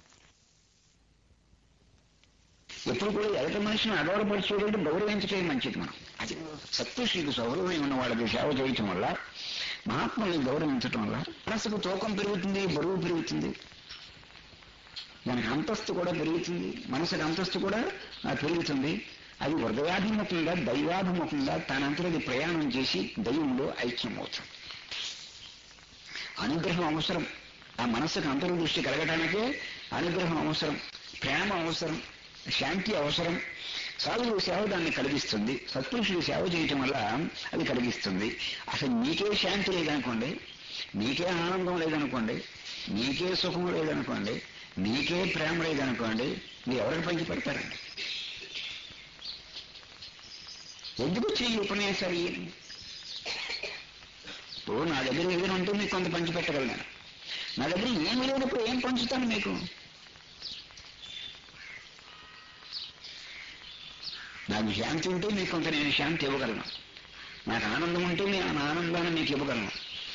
ఎప్పుడు కూడా ఎదుటి మనిషిని అగౌరవపరిచేటట్టు గౌరవించటం మంచిది మనం అది సత్పురుషులకు సౌరవం ఉన్న వాళ్ళకి సేవ చేయటం వల్ల మహాత్ముల్ని గౌరవించటం వల్ల మనసుకు తూకం పెరుగుతుంది బరువు పెరుగుతుంది దానికి అంతస్తు కూడా పెరుగుతుంది మనసుకి అంతస్తు కూడా ఆ, పెరుగుతుంది అది హృదయాభిముఖంగా దైవాభిముఖంగా తనంతటి ప్రయాణం చేసి దైవంలో ఐక్యం అవుతుంది అనుగ్రహం అవసరం ఆ మనసుకు అంతర్దృష్టి కలగటానికే అనుగ్రహం అవసరం ప్రేమ అవసరం శాంతి అవసరం సాధువు సేవ దాన్ని కలిగిస్తుంది సత్పురుషుడు సేవ చేయటం వల్ల అది కలిగిస్తుంది అసలు మీకే శాంతి లేదనుకోండి మీకే ఆనందం లేదనుకోండి మీకే సుఖం లేదనుకోండి మీకే ప్రేమ లేదనుకోండి మీరు ఎవరికి పంచి పెడతారండి ఎందుకు వచ్చి ఈ ఉపన్యాసాలు ఇవన్నీ? ఇప్పుడు నా దగ్గర ఏదైనా ఉంటే మీకు కొంత పంచి పెట్టగలను నా దగ్గర ఏమీ లేనప్పుడు ఏం పంచుతాను మీకు నాకు శాంతి ఉంటే మీకు కొంత నేను శాంతి ఇవ్వగలను నాకు ఆనందం ఉంటే నేను ఆ ఆనందాన్ని మీకు ఇవ్వగలను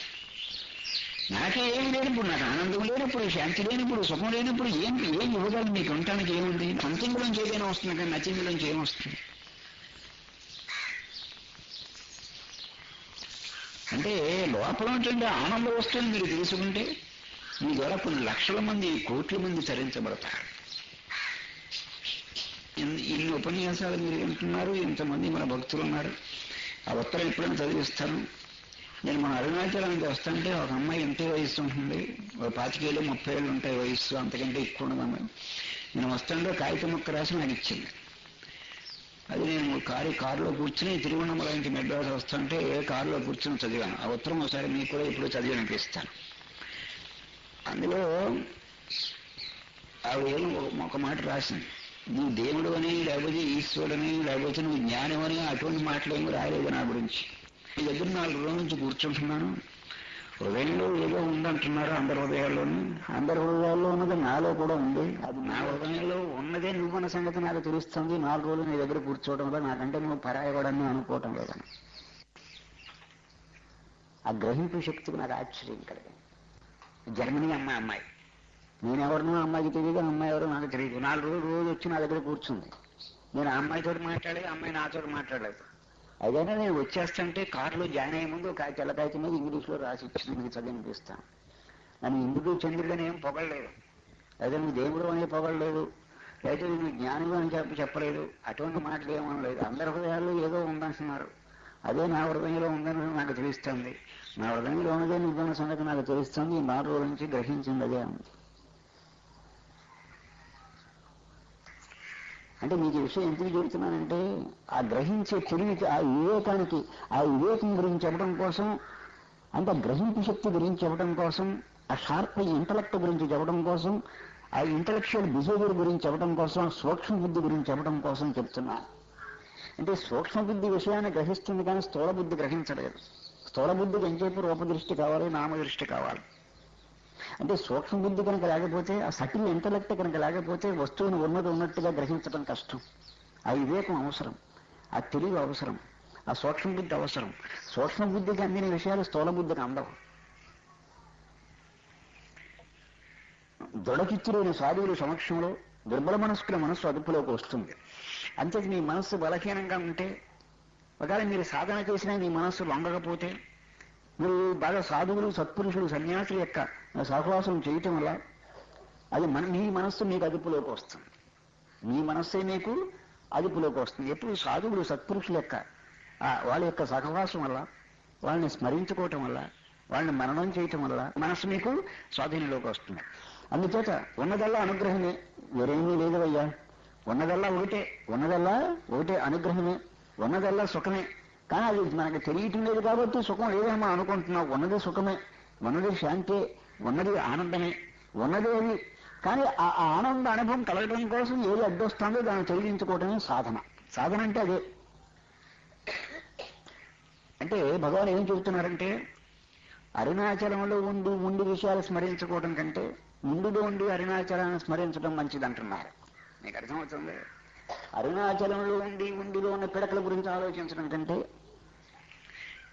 నాకే ఏమి లేనప్పుడు నాకు ఆనందం లేనప్పుడు శాంతి లేనప్పుడు సుఖం లేనప్పుడు ఏం ఏం ఇవ్వగలను మీకు ఉండటానికి ఏముంది సంథింగ్లోంచి ఏదైనా వస్తుంది కానీ నచ్చింగ్లోంచి ఏం వస్తుంది అంటే లోపల ఉన్నటువంటి ఆనంద వస్తువుని మీరు తెలుసుకుంటే మీ ద్వారా కొన్ని లక్షల మంది కోట్ల మంది తరించబడతారు ఇన్ని ఇన్ని ఉపన్యాసాలు మీరు వింటున్నారు ఇంతమంది మన భక్తులు ఉన్నారు ఆ ఉత్తరం ఎప్పుడైనా చదివిస్తాను నేను మన అరుణాచలానికి వస్తుంటే ఒక అమ్మాయి ఎంతే వయస్సు ఉంటుంది ఒక పాతికేళ్ళు ముప్పై ఏళ్ళు ఉంటాయి వయస్సు అంతకంటే ఎక్కువ ఉండదు అమ్మాయి నేను వస్తుంటే కాగితం ముక్క రాసి నాకు ఇచ్చింది అది నేను కారు కారులో కూర్చుని తిరువణమల నుంచి మెడ్రాస్ వస్తుంటే కారులో కూర్చుని చదివాను ఆ ఉత్తరం ఒకసారి మీకు కూడా ఇప్పుడు చదివి అనిపిస్తాను అందులో ఆవిడ ఏమో ఒక- ఒక మాట రాసింది నువ్వు దేవుడు అని లేకపోతే ఈశ్వరుడని లేకపోతే నువ్వు జ్ఞానం అని అటువంటి మాటలేమీ రాలేదు నా గురించి మీ దగ్గర నాలుగు రోజుల నుంచి కూర్చుంటున్నాను హృదయంలో ఏదో ఉందంటున్నారు అందరి హృదయాల్లోనూ అందరి హృదయాల్లో ఉన్నది నాలో కూడా ఉంది అది నా హృదయంలో ఉన్నదే నువ్వన్న సంగతి నాకు తెలుస్తుంది నాలుగు రోజులు నీ దగ్గర కూర్చోవడం వల్ల నాకంటే నువ్వు పరాయవాడని అనుకోవటం లేదని ఆ గ్రహింపు శక్తికి నాకు ఆశ్చర్యం కలిగింది జర్మనీ అమ్మాయి అమ్మాయి నేనెవరినో అమ్మాయికి తెలియదు ఆ అమ్మాయి ఎవరో నాకు తెలియదు నాలుగు రోజులు రోజు వచ్చి నా దగ్గర కూర్చుంది నేను ఆ అమ్మాయితో మాట్లాడేది ఆ అమ్మాయి నాతో మాట్లాడలేదు అదైనా నేను వచ్చేస్తుంటే కారులో జాయిన్ అయ్యే ముందు ఒక తెల్ల కాగితం మీద ఇంగ్లీష్లో రాసి ఇచ్చింది మీకు చదివినిపిస్తాను నన్ను ఇందుకు చంద్రుడని ఏం పొగడలేదు అదే నువ్వు దేవుడు అనే పొగడలేదు అయితే నువ్వు జ్ఞానుడు అని చెప్పి చెప్పలేదు అటువంటి మాటలు ఏమనలేదు అందరి హృదయాల్లో ఏదో ఉందంటున్నారు అదే నా హృదయంలో ఉందని నాకు తెలుస్తుంది నా హృదయంలో ఉన్నదే నువ్వన్న సంగతి నాకు తెలుస్తుంది ఈ నాలుగు రోజుల నుంచి గ్రహించింది అదే ఉంది అంటే మీకు ఈ విషయం ఎందుకు చెబుతున్నానంటే ఆ గ్రహించే తెలివికి ఆ వివేకానికి ఆ వివేకం గురించి చెప్పడం కోసం అంటే ఆ గ్రహింపు శక్తి గురించి చెప్పడం కోసం ఆ షార్ప్ ఇంటలెక్ట్ గురించి చెప్పడం కోసం ఆ ఇంటలెక్చువల్ బిహేవియర్ గురించి చెప్పడం కోసం సూక్ష్మ బుద్ధి గురించి చెప్పడం కోసం చెప్తున్నా అంటే సూక్ష్మ బుద్ధి విషయాన్ని గ్రహిస్తుంది కానీ స్థూల బుద్ధి గ్రహించలేదు స్థూల బుద్ధికి ఎంతసేపు రూపదృష్టి కావాలి నామదృష్టి కావాలి అంటే సూక్ష్మ బుద్ధి కనుక లేకపోతే ఆ సటిల్ ఇంటలెక్ట్ కనుక లేకపోతే వస్తువును ఉన్నది ఉన్నట్టుగా గ్రహించడం కష్టం ఆ వివేకం అవసరం ఆ తెలివి అవసరం ఆ సూక్ష్మ బుద్ధి అవసరం సూక్ష్మ బుద్ధికి అందిన విషయాలు స్థూల బుద్ధికి అందవు దృఢచిత్తులైన సాధువుల సమక్షంలో దుర్బల మనస్కుల మనస్సు అదుపులోకి వస్తుంది అంతే మీ మనస్సు బలహీనంగా ఉంటే ఒకవేళ మీరు సాధన చేసినా మీ మనస్సు లొంగకపోతే మీరు బాగా సాధువులు సత్పురుషులు సన్యాసుల యొక్క సహవాసం చేయటం వల్ల అది మన మీ మనస్సు మీకు అదుపులోకి వస్తుంది మీ మనస్సే మీకు అదుపులోకి వస్తుంది ఎప్పుడు సాధువులు సత్పురుషుల యొక్క ఆ వాళ్ళ యొక్క సహవాసం వల్ల వాళ్ళని స్మరించుకోవటం వల్ల వాళ్ళని మననం చేయటం వల్ల మనస్సు మీకు స్వాధీనంలోకి వస్తుంది అందుచేత ఉన్నదల్లా అనుగ్రహమే వేరేమీ లేదు అయ్యా ఉన్నదల్లా ఒకటే ఉన్నదల్లా ఒకటే అనుగ్రహమే ఉన్నదల్లా సుఖమే కానీ అది మనకు తెలియటం లేదు కాబట్టి సుఖం లేదని మనం అనుకుంటున్నాం ఉన్నది సుఖమే ఉన్నది శాంతే ఉన్నది ఆనందమే ఉన్నది అది కానీ ఆ ఆ ఆనంద అనుభవం కలగడం కోసం ఏది అడ్డొస్తుందో దాన్ని తొలగించుకోవటమే సాధన సాధన అంటే అదే అంటే భగవాన్ ఏం చెబుతున్నారంటే అరుణాచలంలో ఉండి ఉండి విషయాలు స్మరించుకోవడం కంటే ముందులో ఉండి అరుణాచలాన్ని స్మరించడం మంచిది అంటున్నారు మీకు అర్థమవుతుంది అరుణాచలంలో ఉండి ఉండిలో ఉన్న పిడకల గురించి ఆలోచించడం కంటే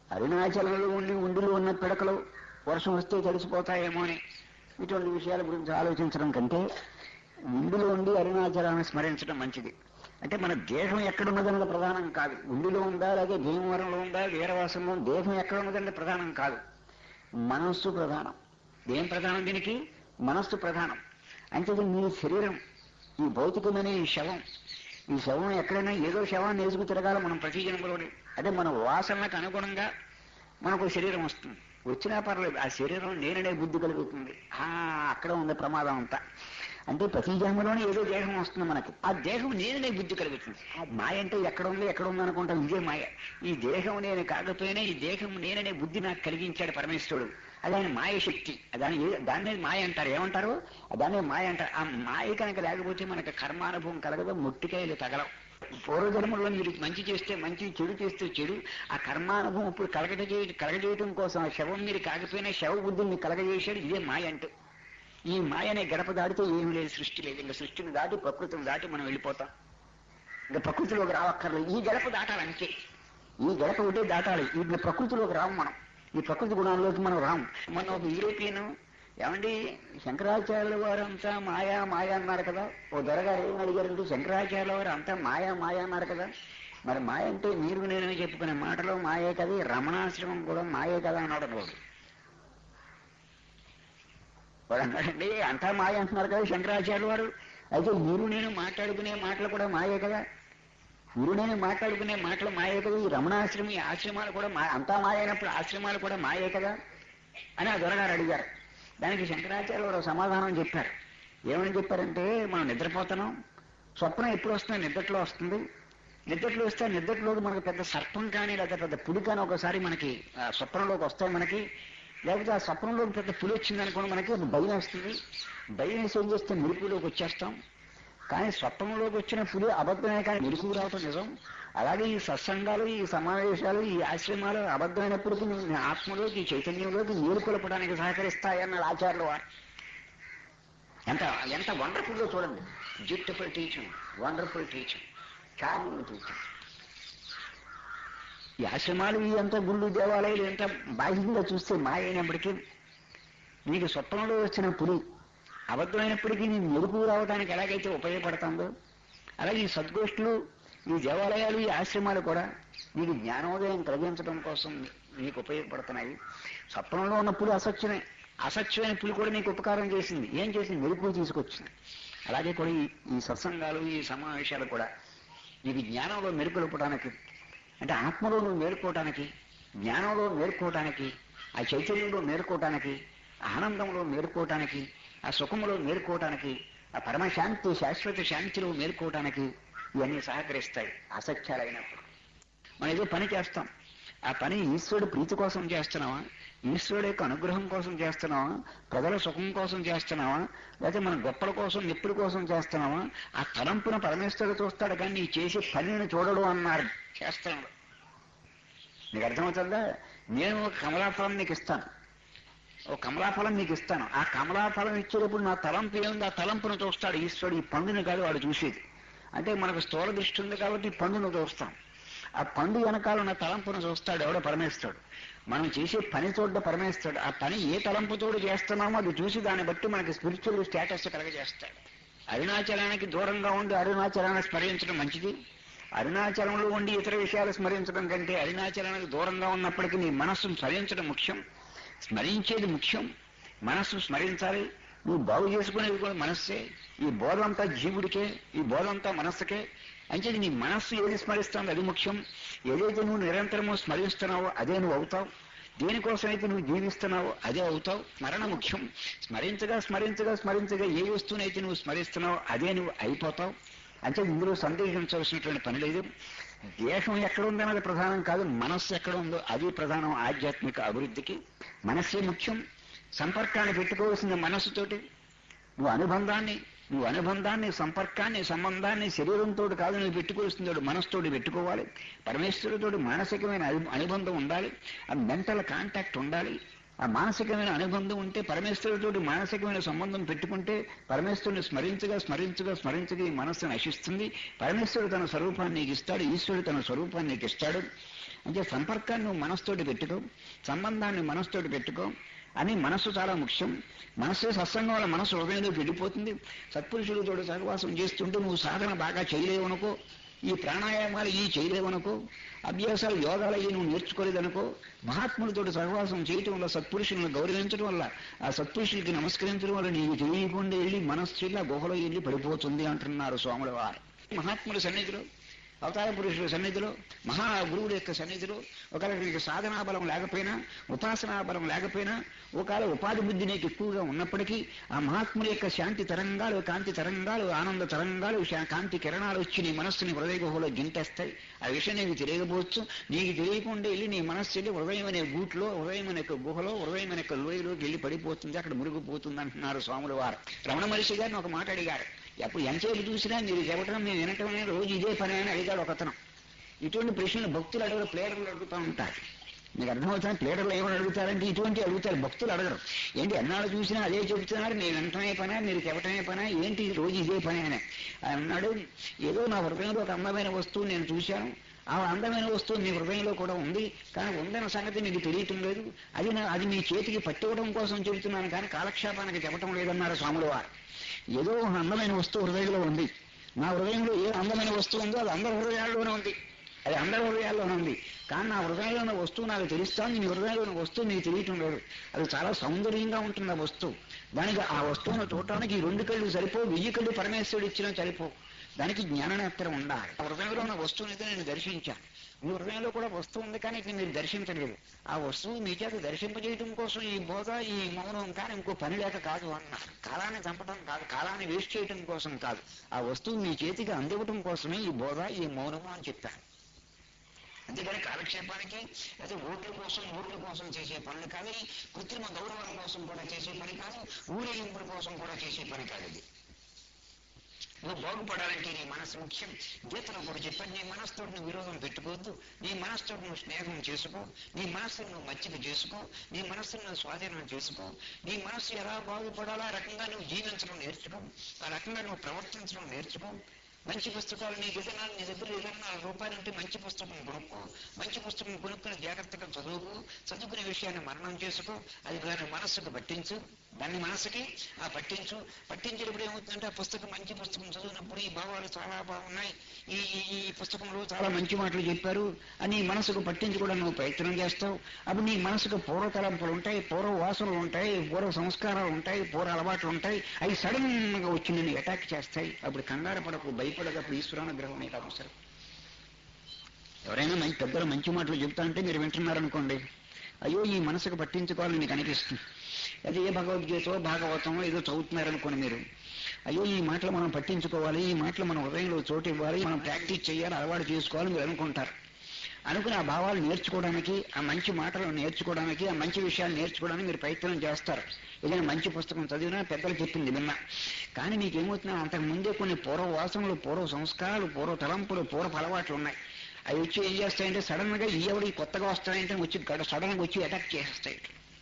అరుణాచలంలో ఉండి ఉండిలో ఉన్న పిడకలు వర్షం వస్తే తడిసిపోతాయేమో అని ఇటువంటి విషయాల గురించి ఆలోచించడం కంటే ఉండిలో ఉండి అరుణాచలాన్ని స్మరించడం మంచిది అంటే మన దేహం ఎక్కడున్నదన్నది ప్రధానం కాదు ఉండిలో ఉందా అలాగే భీమవరంలో ఉందా వీరవాసంలో దేహం ఎక్కడ ఉన్నదన్నది ప్రధానం కాదు మనస్సు ప్రధానం దేం ప్రధానం దీనికి మనస్సు ప్రధానం అంటే మీ శరీరం ఈ భౌతికమైన ఈ శవం ఈ శవం ఎక్కడైనా ఏదో శవాన్ని వేసుకు తిరగాలి మనం ప్రతి జన్మలోనే అదే మన వాసనలకు అనుగుణంగా మనకు శరీరం వస్తుంది వచ్చినా పర్లేదు ఆ శరీరం నేననే బుద్ధి కలుగుతుంది ఆ అక్కడ ఉంది ప్రమాదం అంతా అంటే ప్రతి జన్మలోనే ఏదో దేహం వస్తుంది మనకి ఆ దేహం నేననే బుద్ధి కలుగుతుంది ఆ మాయ అంటే ఎక్కడ ఉంది ఎక్కడ ఉంది అనుకుంటాం ఇదే మాయ ఈ దేహం నేను కాకపోయినా ఈ దేహం నేననే బుద్ధి నాకు కలిగించాడు పరమేశ్వరుడు అదాని మాయ శక్తి దాని దాన్నే మాయ అంటారు ఏమంటారు దాన్నే మాయ అంటారు ఆ మాయ కనుక లేకపోతే మనకు కర్మానుభవం కలగదు ముట్టికాయలు తగలవు పూర్వజన్మలో మీరు మంచి చేస్తే మంచి చెడు చేస్తే చెడు ఆ కర్మానుభవం ఇప్పుడు కలగజే కలగజేయటం కోసం ఆ శవం మీరు కాకపోయినా శవ బుద్ధిని కలగజేశాడు ఇదే మాయ అంటే ఈ మాయ అనే గడప దాటితే ఏమి లేదు సృష్టి లేదు ఇంకా సృష్టిని దాటి ప్రకృతిని దాటి మనం వెళ్ళిపోతాం ఇంకా ప్రకృతిలోకి రావక్కర్లేదు ఈ గడప దాటాలి అంతే ఈ గడప ఒకటే దాటాలి ఈ ప్రకృతిలోకి రాము మనం ఈ ప్రకృతి గుణాల్లోకి మనం రాము మన ఒక యూరోపియన్ ఏమండి శంకరాచార్యుల వారు అంతా మాయా మాయా అన్నారు కదా ఓ దొరగారు ఏం అడిగారంటే శంకరాచార్యుల వారు అంతా మాయా మాయా అన్నారు కదా మరి మాయ అంటే మీరు నేనని చెప్పుకునే మాటలో మాయే కదా ఈ రమణాశ్రమం కూడా మాయే కదా అన్నాడు వాడు వాడు అన్నాడండి అంతా మాయ అంటున్నారు కదా శంకరాచార్యుల వారు అయితే మీరు నేను మాట్లాడుకునే మాటలు కూడా మాయే కదా మీరు నేను మాట్లాడుకునే మాటలు మాయే కదా ఈ రమణాశ్రమం ఈ ఆశ్రమాలు కూడా మా అంతా మాయ అయినప్పుడు ఆశ్రమాలు కూడా మాయే కదా అని ఆ దొరగారు అడిగారు దానికి శంకరాచార్య వారు సమాధానం చెప్పారు ఏమని చెప్పారంటే మనం నిద్రపోతున్నాం స్వప్నం ఎప్పుడు వస్తుంది నిద్రలో వస్తుంది నిద్రలో వస్తే నిద్రలోకి మనకు పెద్ద సర్పం కానీ లేదా పెద్ద పులి కానీ ఒకసారి మనకి ఆ స్వప్నంలోకి వస్తాయి మనకి లేకపోతే ఆ స్వప్నంలోకి పెద్ద పులి వచ్చింది అనుకోండి మనకి ఒక భయం వస్తుంది భయం వేసి ఏం చేస్తే మెరుపులోకి వచ్చేస్తాం కానీ స్వప్నంలోకి వచ్చిన పులి అబద్ధమే కానీ మెరుపు రావటం నిజం అలాగే ఈ సత్సంగాలు ఈ సమావేశాలు ఈ ఆశ్రమాలు అబద్ధమైనప్పటికీ నీ ఆత్మలోకి ఈ చైతన్యంలోకి మేలుకొలపడానికి సహకరిస్తాయన్నాడు ఆచార్యులు వారు ఎంత ఎంత వండర్ఫుల్గా చూడండి beautiful teaching wonderful teaching charming teaching ఈ ఆశ్రమాలు ఈ అంత గుళ్ళు దేవాలయాలు ఎంత బాహ్యంగా చూస్తే మాయ అయినప్పటికీ నీకు స్వప్నంలో వచ్చిన పులి అబద్ధమైనప్పటికీ నీ మెరుపు రావడానికి ఎలాగైతే ఉపయోగపడుతుందో అలాగే ఈ సద్గోష్ఠులు ఈ దేవాలయాలు ఈ ఆశ్రమాలు కూడా నీకు జ్ఞానోదయం కలిగించడం కోసం నీకు ఉపయోగపడుతున్నాయి స్వప్నంలో ఉన్న పులి అసత్యమే అసత్యమైన పులి కూడా నీకు ఉపకారం చేసింది ఏం చేసింది మెరుపు తీసుకొచ్చింది అలాగే కూడా ఈ ఈ సత్సంగాలు ఈ సమావేశాలు కూడా నీకు జ్ఞానంలో మెరుకులపడానికి అంటే ఆత్మలో నువ్వు మేలుకోవటానికి జ్ఞానంలో మేలుకోవటానికి ఆ చైతన్యంలో మేలుకోవటానికి ఆనందంలో మేలుకోవటానికి ఆ సుఖంలో మేలుకోవటానికి ఆ పరమశాంతి శాశ్వత శాంతిలో మేలుకోవటానికి ఇవన్నీ సహకరిస్తాయి అసత్యాలైనప్పుడు మనం ఏదో పని చేస్తాం ఆ పని ఈశ్వరుడు ప్రీతి కోసం చేస్తున్నావా ఈశ్వరుడు యొక్క అనుగ్రహం కోసం చేస్తున్నావా ప్రజల సుఖం కోసం చేస్తున్నావా లేకపోతే మన గొప్పల కోసం నిప్పుల కోసం చేస్తున్నావా ఆ తలంపున పరమేశ్వరుడు చూస్తాడు కానీ నీ చేసే పనిని చూడడు అన్నారు చేస్తాడు నీకు అర్థమవుతుందా నేను ఒక కమలాఫలం నీకు ఇస్తాను ఓ కమలాఫలం నీకు ఇస్తాను ఆ కమలాఫలం ఇచ్చేటప్పుడు నా తలంపు ఏముంది ఆ తలంపును చూస్తాడు ఈశ్వరుడు ఈ పండుని కాదు వాడు చూసేది అంటే మనకు స్థూల దృష్టి ఉంది కాబట్టి ఈ పండును చూస్తాం ఆ పండు వెనకాల ఉన్న తలంపును చూస్తాడు ఎవడో పరమేస్తాడు మనం చేసే పని చూడ్డ పరమేస్తాడు ఆ పని ఏ తలంపుతోడు చేస్తున్నామో అది చూసి దాన్ని బట్టి మనకి స్పిరిచువల్ స్టేటస్ కలగజేస్తాడు అరుణాచలానికి దూరంగా ఉండి అరుణాచలాన్ని స్మరించడం మంచిది అరుణాచలంలో ఉండి ఇతర విషయాలు స్మరించడం కంటే అరుణాచలానికి దూరంగా ఉన్నప్పటికీ నీ మనస్సును స్మరించడం ముఖ్యం స్మరించేది ముఖ్యం మనస్సు స్మరించాలి నువ్వు బాగు చేసుకునేది కూడా మనస్సే ఈ బోధంతా జీవుడికే ఈ బోధంతా మనస్సుకే అంటే నీ మనస్సు ఏది స్మరిస్తుందో అది ముఖ్యం ఏదైతే నువ్వు నిరంతరము స్మరిస్తున్నావో అదే నువ్వు అవుతావు దేనికోసమైతే నువ్వు జీవిస్తున్నావో అదే అవుతావు స్మరణ ముఖ్యం స్మరించగా స్మరించగా స్మరించగా ఏ వస్తువునైతే నువ్వు స్మరిస్తున్నావో అదే నువ్వు అయిపోతావు అంటే ఇందులో సందేహించవలసినటువంటి పని లేదు దేశం ఎక్కడ ఉందన్నది ప్రధానం కాదు మనస్సు ఎక్కడ ఉందో అది ప్రధానం ఆధ్యాత్మిక అభివృద్ధికి మనస్సే ముఖ్యం సంపర్కాన్ని పెట్టుకోవాల్సిన మనస్సుతోటి నువ్వు అనుబంధాన్ని నువ్వు అనుబంధాన్ని సంపర్కాన్ని సంబంధాన్ని శరీరంతో కాదు నువ్వు పెట్టుకోవాల్సింది మనసుతోటి పెట్టుకోవాలి పరమేశ్వరుడితోటి మానసికమైన అను- అనుబంధం ఉండాలి ఆ మెంటల్ కాంటాక్ట్ ఉండాలి ఆ మానసికమైన అనుబంధం ఉంటే పరమేశ్వరుడితోటి మానసికమైన సంబంధం పెట్టుకుంటే పరమేశ్వరుని స్మరించగా స్మరించగా స్మరించగా ఈ మనస్సు నశిస్తుంది పరమేశ్వరుడు తన స్వరూపాన్ని నీకు ఇస్తాడు ఈశ్వరుడు తన స్వరూపాన్ని నీకు ఇస్తాడు అంటే సంపర్కాన్ని నువ్వు మనసుతోటి పెట్టుకో సంబంధాన్ని మనసుతోటి పెట్టుకో అని మనస్సు చాలా ముఖ్యం మనస్సు సత్సంగం వల్ల మనస్సు హృదయంలోకి వెళ్ళిపోతుంది సత్పురుషులతో సహవాసం చేస్తుంటే నువ్వు సాధన బాగా చేయలేవనుకో ఈ ప్రాణాయామాలు ఈ చేయలేవనుకో అభ్యాసాలు యోగాలు అయ్యి నువ్వు నేర్చుకోలేదనుకో మహాత్ములతో సహవాసం చేయటం వల్ల సత్పురుషులను గౌరవించడం వల్ల ఆ సత్పురుషులకి నమస్కరించడం వల్ల నీకు తెలియకుండా వెళ్ళి మనస్సు ఇలా గుహలో వెళ్ళి పడిపోతుంది అంటున్నారు స్వాముల వారు మహాత్ముల సన్నిధిలో అవతార పురుషుల సన్నిధిలో మహా గురువుల యొక్క సన్నిధిలో ఒకవేళ నీకు సాధనా బలం లేకపోయినా ఉపాసనా బలం లేకపోయినా ఒకవేళ ఉపాధి బుద్ధి నీకు ఎక్కువగా ఉన్నప్పటికీ ఆ మహాత్ముల యొక్క శాంతి తరంగాలు కాంతి తరంగాలు ఆనంద తరంగాలు శా- కాంతి కిరణాలు వచ్చి నీ మనస్సుని హృదయ గుహలో గింటేస్తాయి ఆ విషయం నీకు తెలియకపోవచ్చు నీకు తెలియకుండా వెళ్ళి నీ మనస్సు వెళ్ళి హృదయం అనే గూట్లో హృదయం అనే యొక్క గుహలో హృదయం అనే యొక్క లోయలోకి వెళ్ళి పడిపోతుంది అక్కడ మురిగిపోతుంది అంటున్నారు స్వాముల వారు రమణ మహర్షి గారిని ఒక మాట అడిగారు ఎప్పుడు ఎంతసేపు చూసినా మీరు చెప్పడం మేము వినటం అనేది రోజు ఇదే పని అని అడిగాడు ఒకతను ఇటువంటి ప్రశ్నలు భక్తులు అడగరు ప్లేడర్లు అడుగుతూ ఉంటారు మీకు అర్థమవుతుంది ప్లేడర్లు ఏమని అడుగుతారంటే ఇటువంటి అడుగుతారు భక్తులు అడగరు ఏంటి ఎన్నాళ్ళు చూసినా అదే చెబుతున్నారు నేను వినటమే పనా మీరు చెప్పటమే పనా ఏంటి రోజు ఇదే పని అని ఆయన అన్నాడు ఏదో నా హృదయంలో ఒక అందమైన వస్తువు నేను చూశాను ఆ అందమైన వస్తువు మీ హృదయంలో కూడా ఉంది కానీ ఉందన్న సంగతి మీకు తెలియటం లేదు అది నా అది మీ చేతికి పట్టివ్వడం కోసం చెబుతున్నాను కానీ కాలక్షేపానికి చెప్పటం లేదన్నారు స్వాముల వారు ఏదో ఒక అందమైన వస్తువు హృదయంలో ఉంది నా హృదయంలో ఏ అందమైన వస్తువు ఉందో అది అందరి హృదయాల్లోనే ఉంది అది అందరి హృదయాల్లోనే ఉంది కానీ నా హృదయంలో ఉన్న వస్తువు నాకు తెలుస్తాను నీ హృదయంలో ఉన్న వస్తువు నీకు తెలియటం లేదు అది చాలా సౌందర్యంగా ఉంటుంది ఆ వస్తువు దానికి ఆ వస్తువును చూడటానికి ఈ రెండు కళ్ళు సరిపోవు వెయ్యి కళ్ళు పరమేశ్వరుడు ఇచ్చినా సరిపోవు దానికి జ్ఞాననేత్రం ఉండాలి ఆ హృదయంలో ఉన్న వస్తువునైతే నేను దర్శించాను మీ హృదయంలో కూడా వస్తువు ఉంది కానీ ఇది మీరు దర్శించలేదు ఆ వస్తువు మీ చేత దర్శింపజేయడం కోసం ఈ బోధ ఈ మౌనం కానీ ఇంకో పని లేక కాదు అన్నారు కాలాన్ని చంపడం కాదు కాలాన్ని వేస్ట్ చేయడం కోసం కాదు ఆ వస్తువు మీ చేతికి అందివ్వటం కోసమే ఈ బోధ ఈ మౌనము అని చెప్పాను అందుకని కాలక్షేపానికి అయితే ఓట్ల కోసం ఓట్ల కోసం చేసే పనులు కానీ కృత్రిమ గౌరవం కోసం కూడా చేసే పని కాదు ఊరేగింపుల కోసం కూడా చేసే పని కాదు ఇది నువ్వు బాగుపడాలంటే నీ మనసు ముఖ్యం గీతలో కూడా చెప్పాను నీ మనసుతో నువ్వు విరోధం పెట్టుకోవద్దు నీ మనసుతో నువ్వు స్నేహం చేసుకో నీ మనస్సును నువ్వు మచ్చిక చేసుకో నీ మనస్సును నువ్వు స్వాధీనం చేసుకో నీ మనస్సు ఎలా బాగుపడాలో ఆ రకంగా నువ్వు జీవించడం నేర్చుకో ఆ రకంగా నువ్వు ప్రవర్తించడం నేర్చుకో మంచి పుస్తకాలు నీ ఏదైనా నీ దగ్గర ఏదైనా నాలుగు రూపాయలు ఉంటే మంచి పుస్తకం కొనుక్కో మంచి పుస్తకం కొనుక్కుని జాగ్రత్తగా చదువుకో చదువుకునే విషయాన్ని మరణం చేసుకో అది దాని మనస్సుకు పట్టించు దాన్ని మనసుకి ఆ పట్టించు పట్టించినప్పుడు ఏమవుతుందంటే ఆ పుస్తకం మంచి పుస్తకం చదివినప్పుడు ఈ భావాలు చాలా బాగున్నాయి ఈ ఈ- ఈ పుస్తకంలో చాలా మంచి మాటలు చెప్పారు అని నీ మనసుకు పట్టించుకోవడం నువ్వు ప్రయత్నం చేస్తావు అప్పుడు నీ మనసుకు పూర్వ తలంపులు ఉంటాయి పూర్వ వాసనలు ఉంటాయి పూర్వ సంస్కారాలు ఉంటాయి పూర్వ అలవాట్లు ఉంటాయి అవి సడన్ గా వచ్చి నిన్ను అటాక్ చేస్తాయి అప్పుడు కంగారు పడకు భయపడకప్పుడు ఈశ్వరానుగ్రహం నీకు అవసరం ఎవరైనా మంచి పెద్దలు మంచి మాటలు చెబుతా అంటే మీరు వింటున్నారనుకోండి అయ్యో ఈ మనసుకు పట్టించుకోవాలని మీకు అనిపిస్తుంది అది ఏ భగవద్గీత భాగవతమో ఏదో చదువుతున్నారనుకోండి మీరు అయ్యో ఈ మాటలు మనం పట్టించుకోవాలి ఈ మాటలు మన హృదయంలో చోటు ఇవ్వాలి మనం ప్రాక్టీస్ చేయాలి అలవాటు చేసుకోవాలి మీరు అనుకుంటారు అనుకుని ఆ భావాలు నేర్చుకోవడానికి ఆ మంచి మాటలు నేర్చుకోవడానికి ఆ మంచి విషయాలు నేర్చుకోవడానికి మీరు ప్రయత్నం చేస్తారు ఏదైనా మంచి పుస్తకం చదివినా పెద్దలు చెప్పింది విన్నా కానీ మీకు ఏమవుతున్నా అంతకు ముందే కొన్ని పూర్వ వాసనలు పూర్వ సంస్కారాలు పూర్వ తలంపులు పూర్వ అలవాట్లు ఉన్నాయి అవి వచ్చి ఏం చేస్తాయంటే సడన్ గా ఈ ఎవడి కొత్తగా వస్తాయంటే వచ్చి గడ సడన్ గా వచ్చి అటాక్ చేసేస్తాయి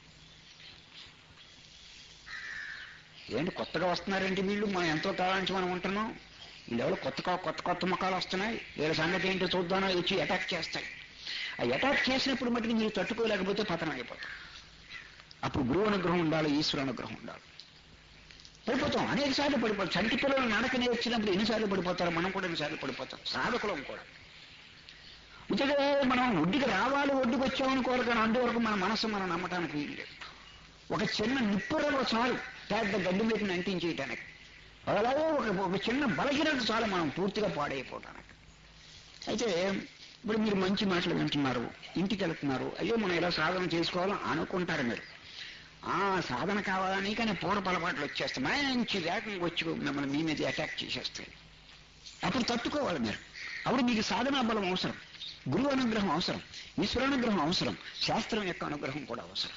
ఏంటి కొత్తగా వస్తున్నారంటే వీళ్ళు మనం ఎంతో కాలం నుంచి మనం ఉంటున్నాం వీళ్ళు ఎవరు కొత్త కొత్త కొత్త ముఖాలు వస్తున్నాయి వీళ్ళ సంగతి ఏంటో చూద్దామో వచ్చి అటాక్ చేస్తాయి ఆ అటాక్ చేసినప్పుడు మటుకు మీరు తట్టుకోలేకపోతే పతనం అయిపోతాం అప్పుడు గురువు అనుగ్రహం ఉండాలి ఈశ్వర అనుగ్రహం ఉండాలి పడిపోతాం అనేక సార్లు పడిపోతాం చంటి పిల్లలు నడక నేర్చినప్పుడు ఎన్నిసార్లు పడిపోతారో మనం కూడా ఎన్నిసార్లు పడిపోతాం సాధకులం కూడా ఇంతగా మనం ఒడ్డుకి రావాలి ఒడ్డుకు వచ్చామని కోరగానే అందువరకు మన మనసు మనం నమ్మటానికి వీలు లేదు ఒక చిన్న నిప్పురలో చాలు పెద్ద గడ్డి మీదని అంటించేయటానికి అలాగే ఒక ఒక చిన్న బలహీనత చాలు మనం పూర్తిగా పాడైపోవటానికి అయితే ఇప్పుడు మీరు మంచి మాటలు వింటున్నారు ఇంటికి వెళ్తున్నారు అయ్యో మనం ఇలా సాధన చేసుకోవాలని అనుకుంటారు మీరు ఆ సాధన కావాలని కానీ పూర్వ పొలపాట్లు వచ్చేస్తాయి మంచి వేగంగా వచ్చి మిమ్మల్ని మీ మీద అటాక్ చేసేస్తాయి అప్పుడు తట్టుకోవాలి మీరు అప్పుడు మీకు సాధనా బలం అవసరం గురువు అనుగ్రహం అవసరం ఈశ్వరానుగ్రహం అవసరం శాస్త్రం యొక్క అనుగ్రహం కూడా అవసరం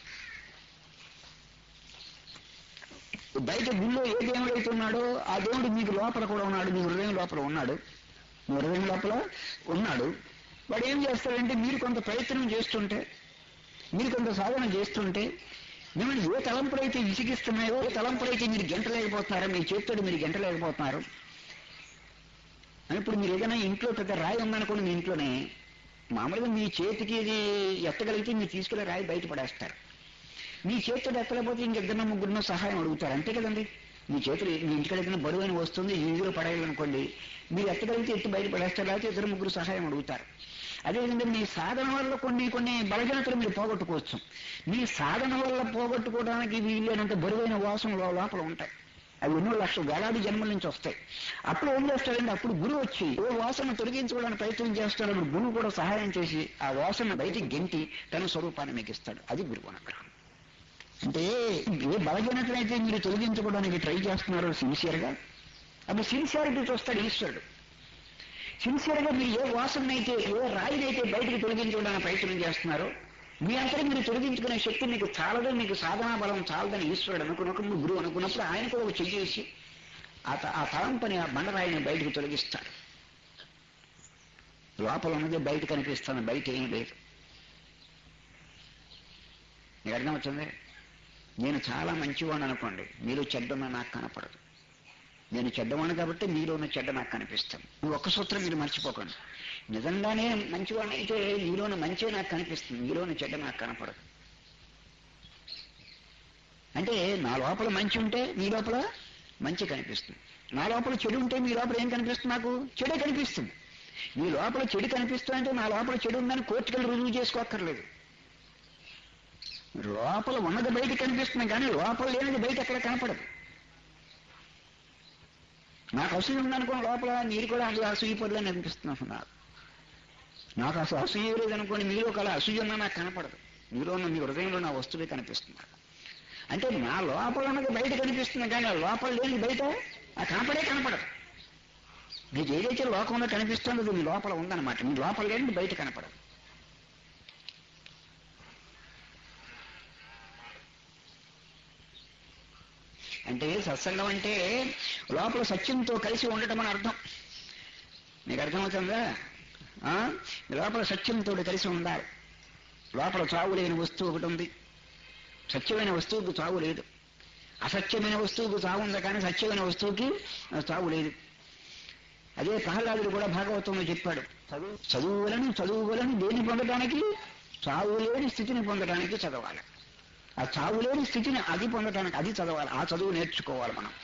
బయట గుళ్ళో ఏ దేవుడు అయితే ఉన్నాడో ఆ దేవుడు మీకు లోపల కూడా ఉన్నాడు మీ హృదయం లోపల ఉన్నాడు మీ హృదయం లోపల ఉన్నాడు వాడు ఏం చేస్తాడంటే మీరు కొంత ప్రయత్నం చేస్తుంటే మీరు కొంత సాధన చేస్తుంటే మిమ్మల్ని ఏ తలంపులైతే విసిగిస్తున్నాయో ఏ తలంపులైతే మీరు గెంటలేకపోతున్నారో మీ చేతితో మీరు గెంటలేకపోతున్నారు అని ఇప్పుడు మీరు ఏదైనా ఇంట్లో పెద్ద రాయి ఉందనుకోండి మీ ఇంట్లోనే మామూలుగా మీ చేతికి ఇది ఎత్తగలిగితే మీరు తీసుకెళ్ళి రాయి బయట పడేస్తారు మీ చేతితో ఎత్తలేకపోతే ఇంకెద్దరినో ముగ్గురినో సహాయం అడుగుతారు అంతే కదండి మీ చేతులు మీ ఇంటికి ఏదైనా బరువైన వస్తుంది ఈజీగా పడేయాలనుకోండి మీరు ఎత్తగలిగితే ఎత్తి బయట పడేస్తారు లేకపోతే ఇద్దరు ముగ్గురు సహాయం అడుగుతారు అదేవిధంగా మీ సాధన వల్ల కొన్ని కొన్ని బలహీనతలు మీరు పోగొట్టుకోవచ్చు మీ సాధన వల్ల పోగొట్టుకోవడానికి వీలైనంత బరువైన వాసనలు లోపల ఉంటాయి అవి ఎన్నో లక్షల వేలాది జన్మల నుంచి వస్తాయి అప్పుడు ఏం చేస్తాడంటే అప్పుడు గురువు వచ్చి ఓ వాసన తొలగించుకోవడానికి ప్రయత్నం చేస్తాడు అప్పుడు గురువు కూడా సహాయం చేసి ఆ వాసన బయటికి గెంటి తన స్వరూపాన్ని మీకు ఇస్తాడు అది గురువు అనుగ్రహం అంటే ఏ బలహీనతనైతే మీరు తొలగించుకోవడానికి ట్రై చేస్తున్నారో సిన్సియర్గా అప్పుడు సిన్సియారిటీ చూస్తాడు ఈశ్వరుడు సిన్సియర్గా మీరు ఏ వాసనైతే ఏ రాయినైతే బయటికి తొలగించుకోవడానికి ప్రయత్నం చేస్తున్నారో మీ అంతటా మీరు తొలగించుకునే శక్తి మీకు చాలదని మీకు సాధనా బలం చాలదని ఈశ్వరుడు అనుకున్నప్పుడు గురువు అనుకున్నప్పుడు ఆయన కూడా ఒక చెయ్యేసి ఆ త- ఆ తలంపని ఆ బండరాయిని బయటకు తొలగిస్తాడు లోపల ఉన్నదే బయట కనిపిస్తాను బయట ఏం లేదు మీకు అర్థమవుతుంది నేను చాలా మంచివాడిని అనుకోండి మీరు చెడ్డన్న నాకు కనపడదు నేను చెడ్డవాడిని కాబట్టి మీలో ఉన్న చెడ్డ నాకు కనిపిస్తాను ఈ ఒక్క సూత్రం మీరు మర్చిపోకండి నిజంగానే మంచివాడిని అయితే మీలోని మంచి నాకు కనిపిస్తుంది మీలోని చెడ్డ నాకు కనపడదు అంటే నా లోపల మంచి ఉంటే మీ లోపల మంచి కనిపిస్తుంది నా లోపల చెడు ఉంటే మీ లోపల ఏం కనిపిస్తుంది నాకు చెడే కనిపిస్తుంది మీ లోపల చెడు కనిపిస్తుందంటే నా లోపల చెడు ఉందని కోర్టుకెళ్ళి రుజువు చేసుకోక్కర్లేదు లోపల ఉన్నది బయట కనిపిస్తుంది కానీ లోపల లేనిది బయట ఎక్కడ కనపడదు నాకు అసూయ ఉందనుకోండి లోపల మీరు కూడా అసలు అసూయ పనులని అనిపిస్తున్నాను నాకు నాకు అసలు అసూయ లేదనుకోండి మీలో కల అసూయ ఉన్నా నాకు కనపడదు మీలో ఉన్న మీ హృదయంలో నా వస్తువే కనిపిస్తుంది అంటే నా లోపల ఉన్నది బయట కనిపిస్తుంది కానీ ఆ లోపల లేని బయట ఆ కనపడే కనపడదు మీకు ఏదైతే లోకంలో కనిపిస్తుందో అది మీ లోపల ఉందన్నమాట మీ లోపల లేనిది బయట కనపడదు అంటే సత్సంగం అంటే లోపల సత్యంతో కలిసి ఉండటం అని అర్థం మీకు అర్థమవుతుందా ఆ? లోపల సత్యంతో కలిసి ఉండాలి లోపల చావు లేని వస్తువు ఒకటి ఉంది సత్యమైన వస్తువుకు చావు లేదు అసత్యమైన వస్తువుకు చావు ఉంది కానీ సత్యమైన వస్తువుకి ఆ, చావు లేదు అదే ప్రహ్లాదుడు కూడా భాగవతంలో చెప్పాడు చదువు చదువులను చదువులను దేన్ని పొందడానికి చావు లేని స్థితిని పొందడానికి చదవాలి ఆ చావు లేని స్థితిని అది పొందడానికి అది చదవాలి ఆ చదువు నేర్చుకోవాలి మనం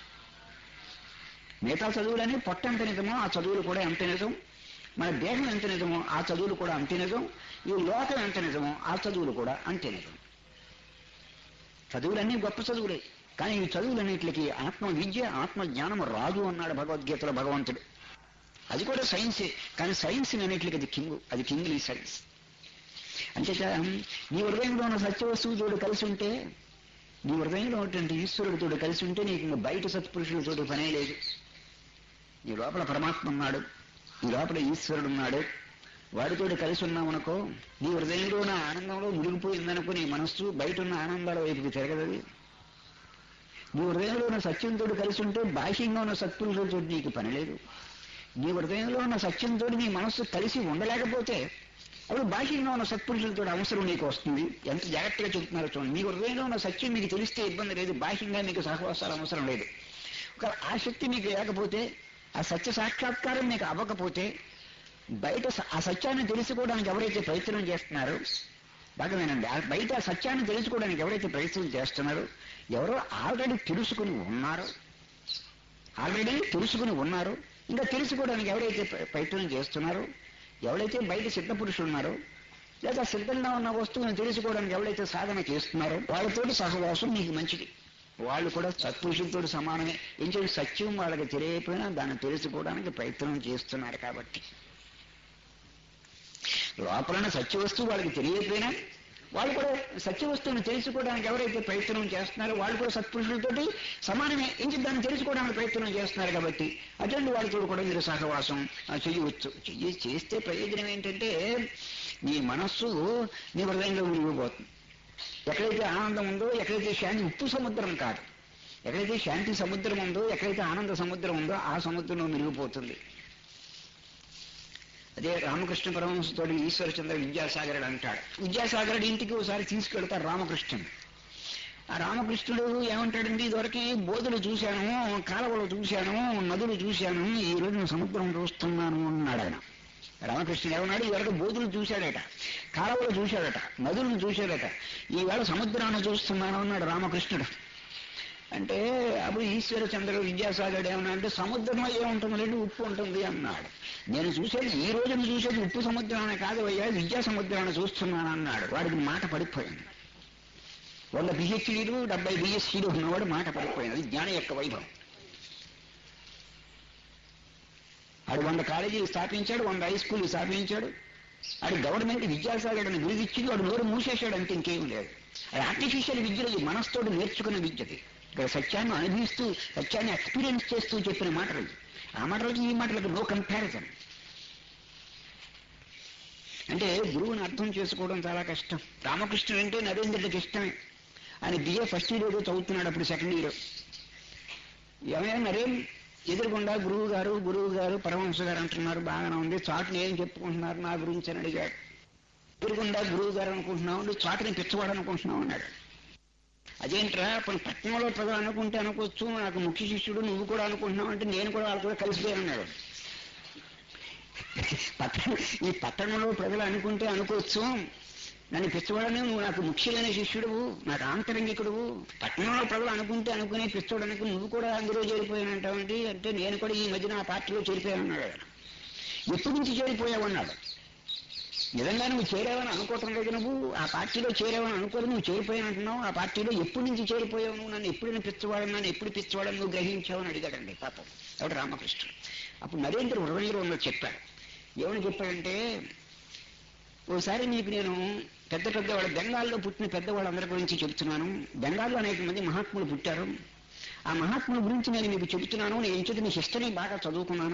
మిగతా చదువులని పొట్ట ఎంత నిజమో ఆ చదువులు కూడా ఎంత నిజం మన దేహం ఎంత నిజమో ఆ చదువులు కూడా అంతే నిజం ఈ లోకం ఎంత నిజమో ఆ చదువులు కూడా అంతే నిజం చదువులన్నీ గొప్ప చదువులే కానీ ఈ చదువులన్నింటికి ఆత్మ విద్య ఆత్మ జ్ఞానం రాదు అన్నాడు భగవద్గీతలో భగవంతుడు అది కూడా సైన్సే కానీ సైన్స్ అన్నింటికి అది కింగ్ అది కింగ్లీ సైన్స్ అంతేకా నీ హృదయంలో ఉన్న సత్యవస్తువుతోడు కలిసి ఉంటే నీ హృదయంలో ఉన్నటువంటి ఈశ్వరుడితోడు కలిసి ఉంటే నీకు ఇంకా బయట సత్పురుషులతోటి పనే లేదు నీ లోపల పరమాత్మ ఉన్నాడు నీ లోపల ఈశ్వరుడు ఉన్నాడు వాడితోటి కలిసి ఉన్నామనుకో నీ హృదయంలో ఉన్న ఆనందంలో మునిగిపోయిందనుకో నీ మనస్సు బయట ఉన్న ఆనందాల వైపుకి తిరగదది నీ హృదయంలో ఉన్న సత్యంతో కలిసి ఉంటే బాహ్యంగా ఉన్న సత్పురుషులతో నీకు పని లేదు నీ హృదయంలో ఉన్న సత్యంతో నీ మనస్సు కలిసి ఉండలేకపోతే అప్పుడు బాహ్యంగా ఉన్న సత్పురుషులతో అవసరం నీకు వస్తుంది ఎంత జాగ్రత్తగా చెప్తున్నారో చూడండి మీ హృదయంలో ఉన్న సత్యం మీకు తెలిస్తే ఇబ్బంది లేదు బాహ్యంగా మీకు సహవాసాలు అవసరం లేదు ఒక ఆ శక్తి మీకు లేకపోతే ఆ సత్య సాక్షాత్కారం మీకు అవ్వకపోతే బయట స- ఆ సత్యాన్ని తెలుసుకోవడానికి ఎవరైతే ప్రయత్నం చేస్తున్నారో బాగా వినండి ఆ బయట ఆ సత్యాన్ని తెలుసుకోవడానికి ఎవరైతే ప్రయత్నం చేస్తున్నారో ఎవరో ఆల్రెడీ తెలుసుకుని ఉన్నారో ఆల్రెడీ తెలుసుకుని ఉన్నారు ఇంకా తెలుసుకోవడానికి ఎవరైతే ప్ర- ప్రయత్నం చేస్తున్నారో ఎవరైతే బయట సిద్ధ పురుషులు ఉన్నారో లేదా సిద్ధంగా ఉన్న వస్తువుని తెలుసుకోవడానికి ఎవరైతే సాధన చేస్తున్నారో వాళ్ళతోటి సహవాసం మీకు మంచిది వాళ్ళు కూడా సత్పురుషులతో సమానమే ఎందుకంటే సత్యం వాళ్ళకి తెలియకపోయినా దాన్ని తెలుసుకోవడానికి ప్రయత్నం చేస్తున్నారు కాబట్టి లోపలన సత్య వస్తువు వాళ్ళకి తెలియకపోయినా వాళ్ళు కూడా సత్య వస్తువుని తెలుసుకోవడానికి ఎవరైతే ప్రయత్నం చేస్తున్నారో వాళ్ళు కూడా సత్పురుషులతోటి సమానమే ఇంక దాన్ని తెలుసుకోవడానికి ప్రయత్నం చేస్తున్నారు కాబట్టి అటువంటి వాళ్ళతో కూడా మీరు సహవాసం ఆ, చేయవచ్చు చెయ్యి చేస్తే ప్రయోజనం ఏంటంటే నీ మనస్సు నీ హృదయంలో మునిగిపోతుంది ఎక్కడైతే ఆనందం ఉందో ఎక్కడైతే శాంతి ఉప్పు సముద్రం కాదు ఎక్కడైతే శాంతి సముద్రం ఉందో ఎక్కడైతే ఆనంద సముద్రం ఉందో ఆ సముద్రంలో మునిగిపోతుంది అదే రామకృష్ణ పరమహంసతోటి ఈశ్వరచంద్ర విద్యాసాగరుడు అంటాడు విద్యాసాగరుడు ఇంటికి ఒకసారి తీసుకెళ్తారు రామకృష్ణుడు ఆ రామకృష్ణుడు ఏమంటాడండి ఇదివరకు బోధులు చూశాను కాలువలు చూశాను నదులు చూశాను ఈ రోజు నేను సముద్రం చూస్తున్నాను అన్నాడు ఆయన రామకృష్ణ ఏమన్నాడు ఈవేళ బోధులు చూశాడట కాలువలు చూశాడట నదులను చూశాడట ఈవేళ సముద్రాన్ని చూస్తున్నాను అన్నాడు రామకృష్ణుడు అంటే అప్పుడు ఈశ్వర చంద్రుడు విద్యాసాగరుడు ఏమన్నా అంటే సముద్రంలో ఏముంటుంది లేదు ఉప్పు ఉంటుంది అన్నాడు నేను చూసేది ఈ రోజున చూసేది ఉప్పు సముద్రాన్ని కాదు అయ్యా విద్యా సముద్రాన్ని చూస్తున్నాను అన్నాడు వాడికి మాట పడిపోయింది వంద పిహెచ్డీలు డెబ్బై బిఎస్సీలు ఉన్నవాడు మాట పడిపోయింది అది జ్ఞానం యొక్క వైభవం ఆడు వంద కాలేజీలు స్థాపించాడు వంద హై స్కూల్ స్థాపించాడు ఆడు గవర్నమెంట్ విద్యాసాగర్ అని విడిదిచ్చింది వాడు నోరు మూసేశాడు అంటే ఇంకేం లేదు అది ఆర్టిఫిషియల్ విద్యలు ఈ మనస్తోటి నేర్చుకున్న విద్యది ఇక్కడ సత్యాన్ని అనుభవిస్తూ సత్యాన్ని ఎక్స్పీరియన్స్ చేస్తూ చెప్పిన మాటలు ఇవి. ఆ మాటలకి ఈ మాటలకు నో కంపారిజన్ అంటే గురువుని అర్థం చేసుకోవడం చాలా కష్టం రామకృష్ణుడు అంటే నరేంద్రుడికి ఇష్టమే ఆయన బిఏ ఫస్ట్ ఇయర్ ఏదో చదువుతున్నాడు అప్పుడు సెకండ్ ఇయర్ ఏమైనా నరేన్ ఎదురుగుండా గురువు గారు గురువు గారు పరమహంస గారు అంటున్నారు బాగానే ఉంది చాటుని ఏం చెప్పుకుంటున్నారు నా గురించి అని అడిగాడు ఎదురుగుండా గురువు గారు అనుకుంటున్నావు నువ్వు చాటుని పిచ్చవాడు అనుకుంటున్నావు అన్నాడు అదేంట్రా ఇప్పుడు పట్టణంలో ప్రజలు అనుకుంటే అనుకోవచ్చు నాకు ముఖ్య శిష్యుడు నువ్వు కూడా అనుకుంటున్నావు అంటే నేను కూడా వాళ్ళు కూడా కలిసిపోయాను అన్నాడు పట్టణం ఈ పట్టణంలో ప్రజలు అనుకుంటే అనుకోవచ్చు నన్ను పిచ్చవాడని నువ్వు నాకు ముఖ్యమైన శిష్యుడువు నాకు ఆంతరంగికుడువు పట్టణంలో ప్రజలు అనుకుంటే అనుకునే పిచ్చోడనుకు నువ్వు కూడా అందులో చేరిపోయానంటావంటి అంటే నేను కూడా ఈ మధ్యన ఆ పార్టీలో చేరిపోయానన్నాడు ఆయన. ఎప్పటి నుంచి చేరిపోయావన్నాడు నిజంగా నువ్వు చేరావని అనుకోవటం లేదు నువ్వు ఆ పార్టీలో చేరావని అనుకోదు నువ్వు చేరిపోయానంటున్నావు ఆ పార్టీలో ఎప్పటి నుంచి చేరిపోయావు నువ్వు నన్ను ఎప్పుడు పిచ్చవాడని నన్ను ఎప్పుడు పిచ్చవాడని నువ్వు గ్రహించావని అడిగాడండి పాపం ఎవడు రామకృష్ణుడు అప్పుడు నరేంద్ర హృదయంలో ఉన్నది చెప్పాడు ఏమని చెప్పాడంటే ఓసారి నీకు నేను పెద్ద పెద్దవాళ్ళ బెంగాల్లో పుట్టిన పెద్దవాళ్ళందరి గురించి చెబుతున్నాను బెంగాల్లో అనేక మంది మహాత్ములు పుట్టారు ఆ మహాత్ముల గురించి నేను మీకు చెబుతున్నాను నేను ఎంచుకు నీ హిస్టరీ బాగా చదువుకున్నాను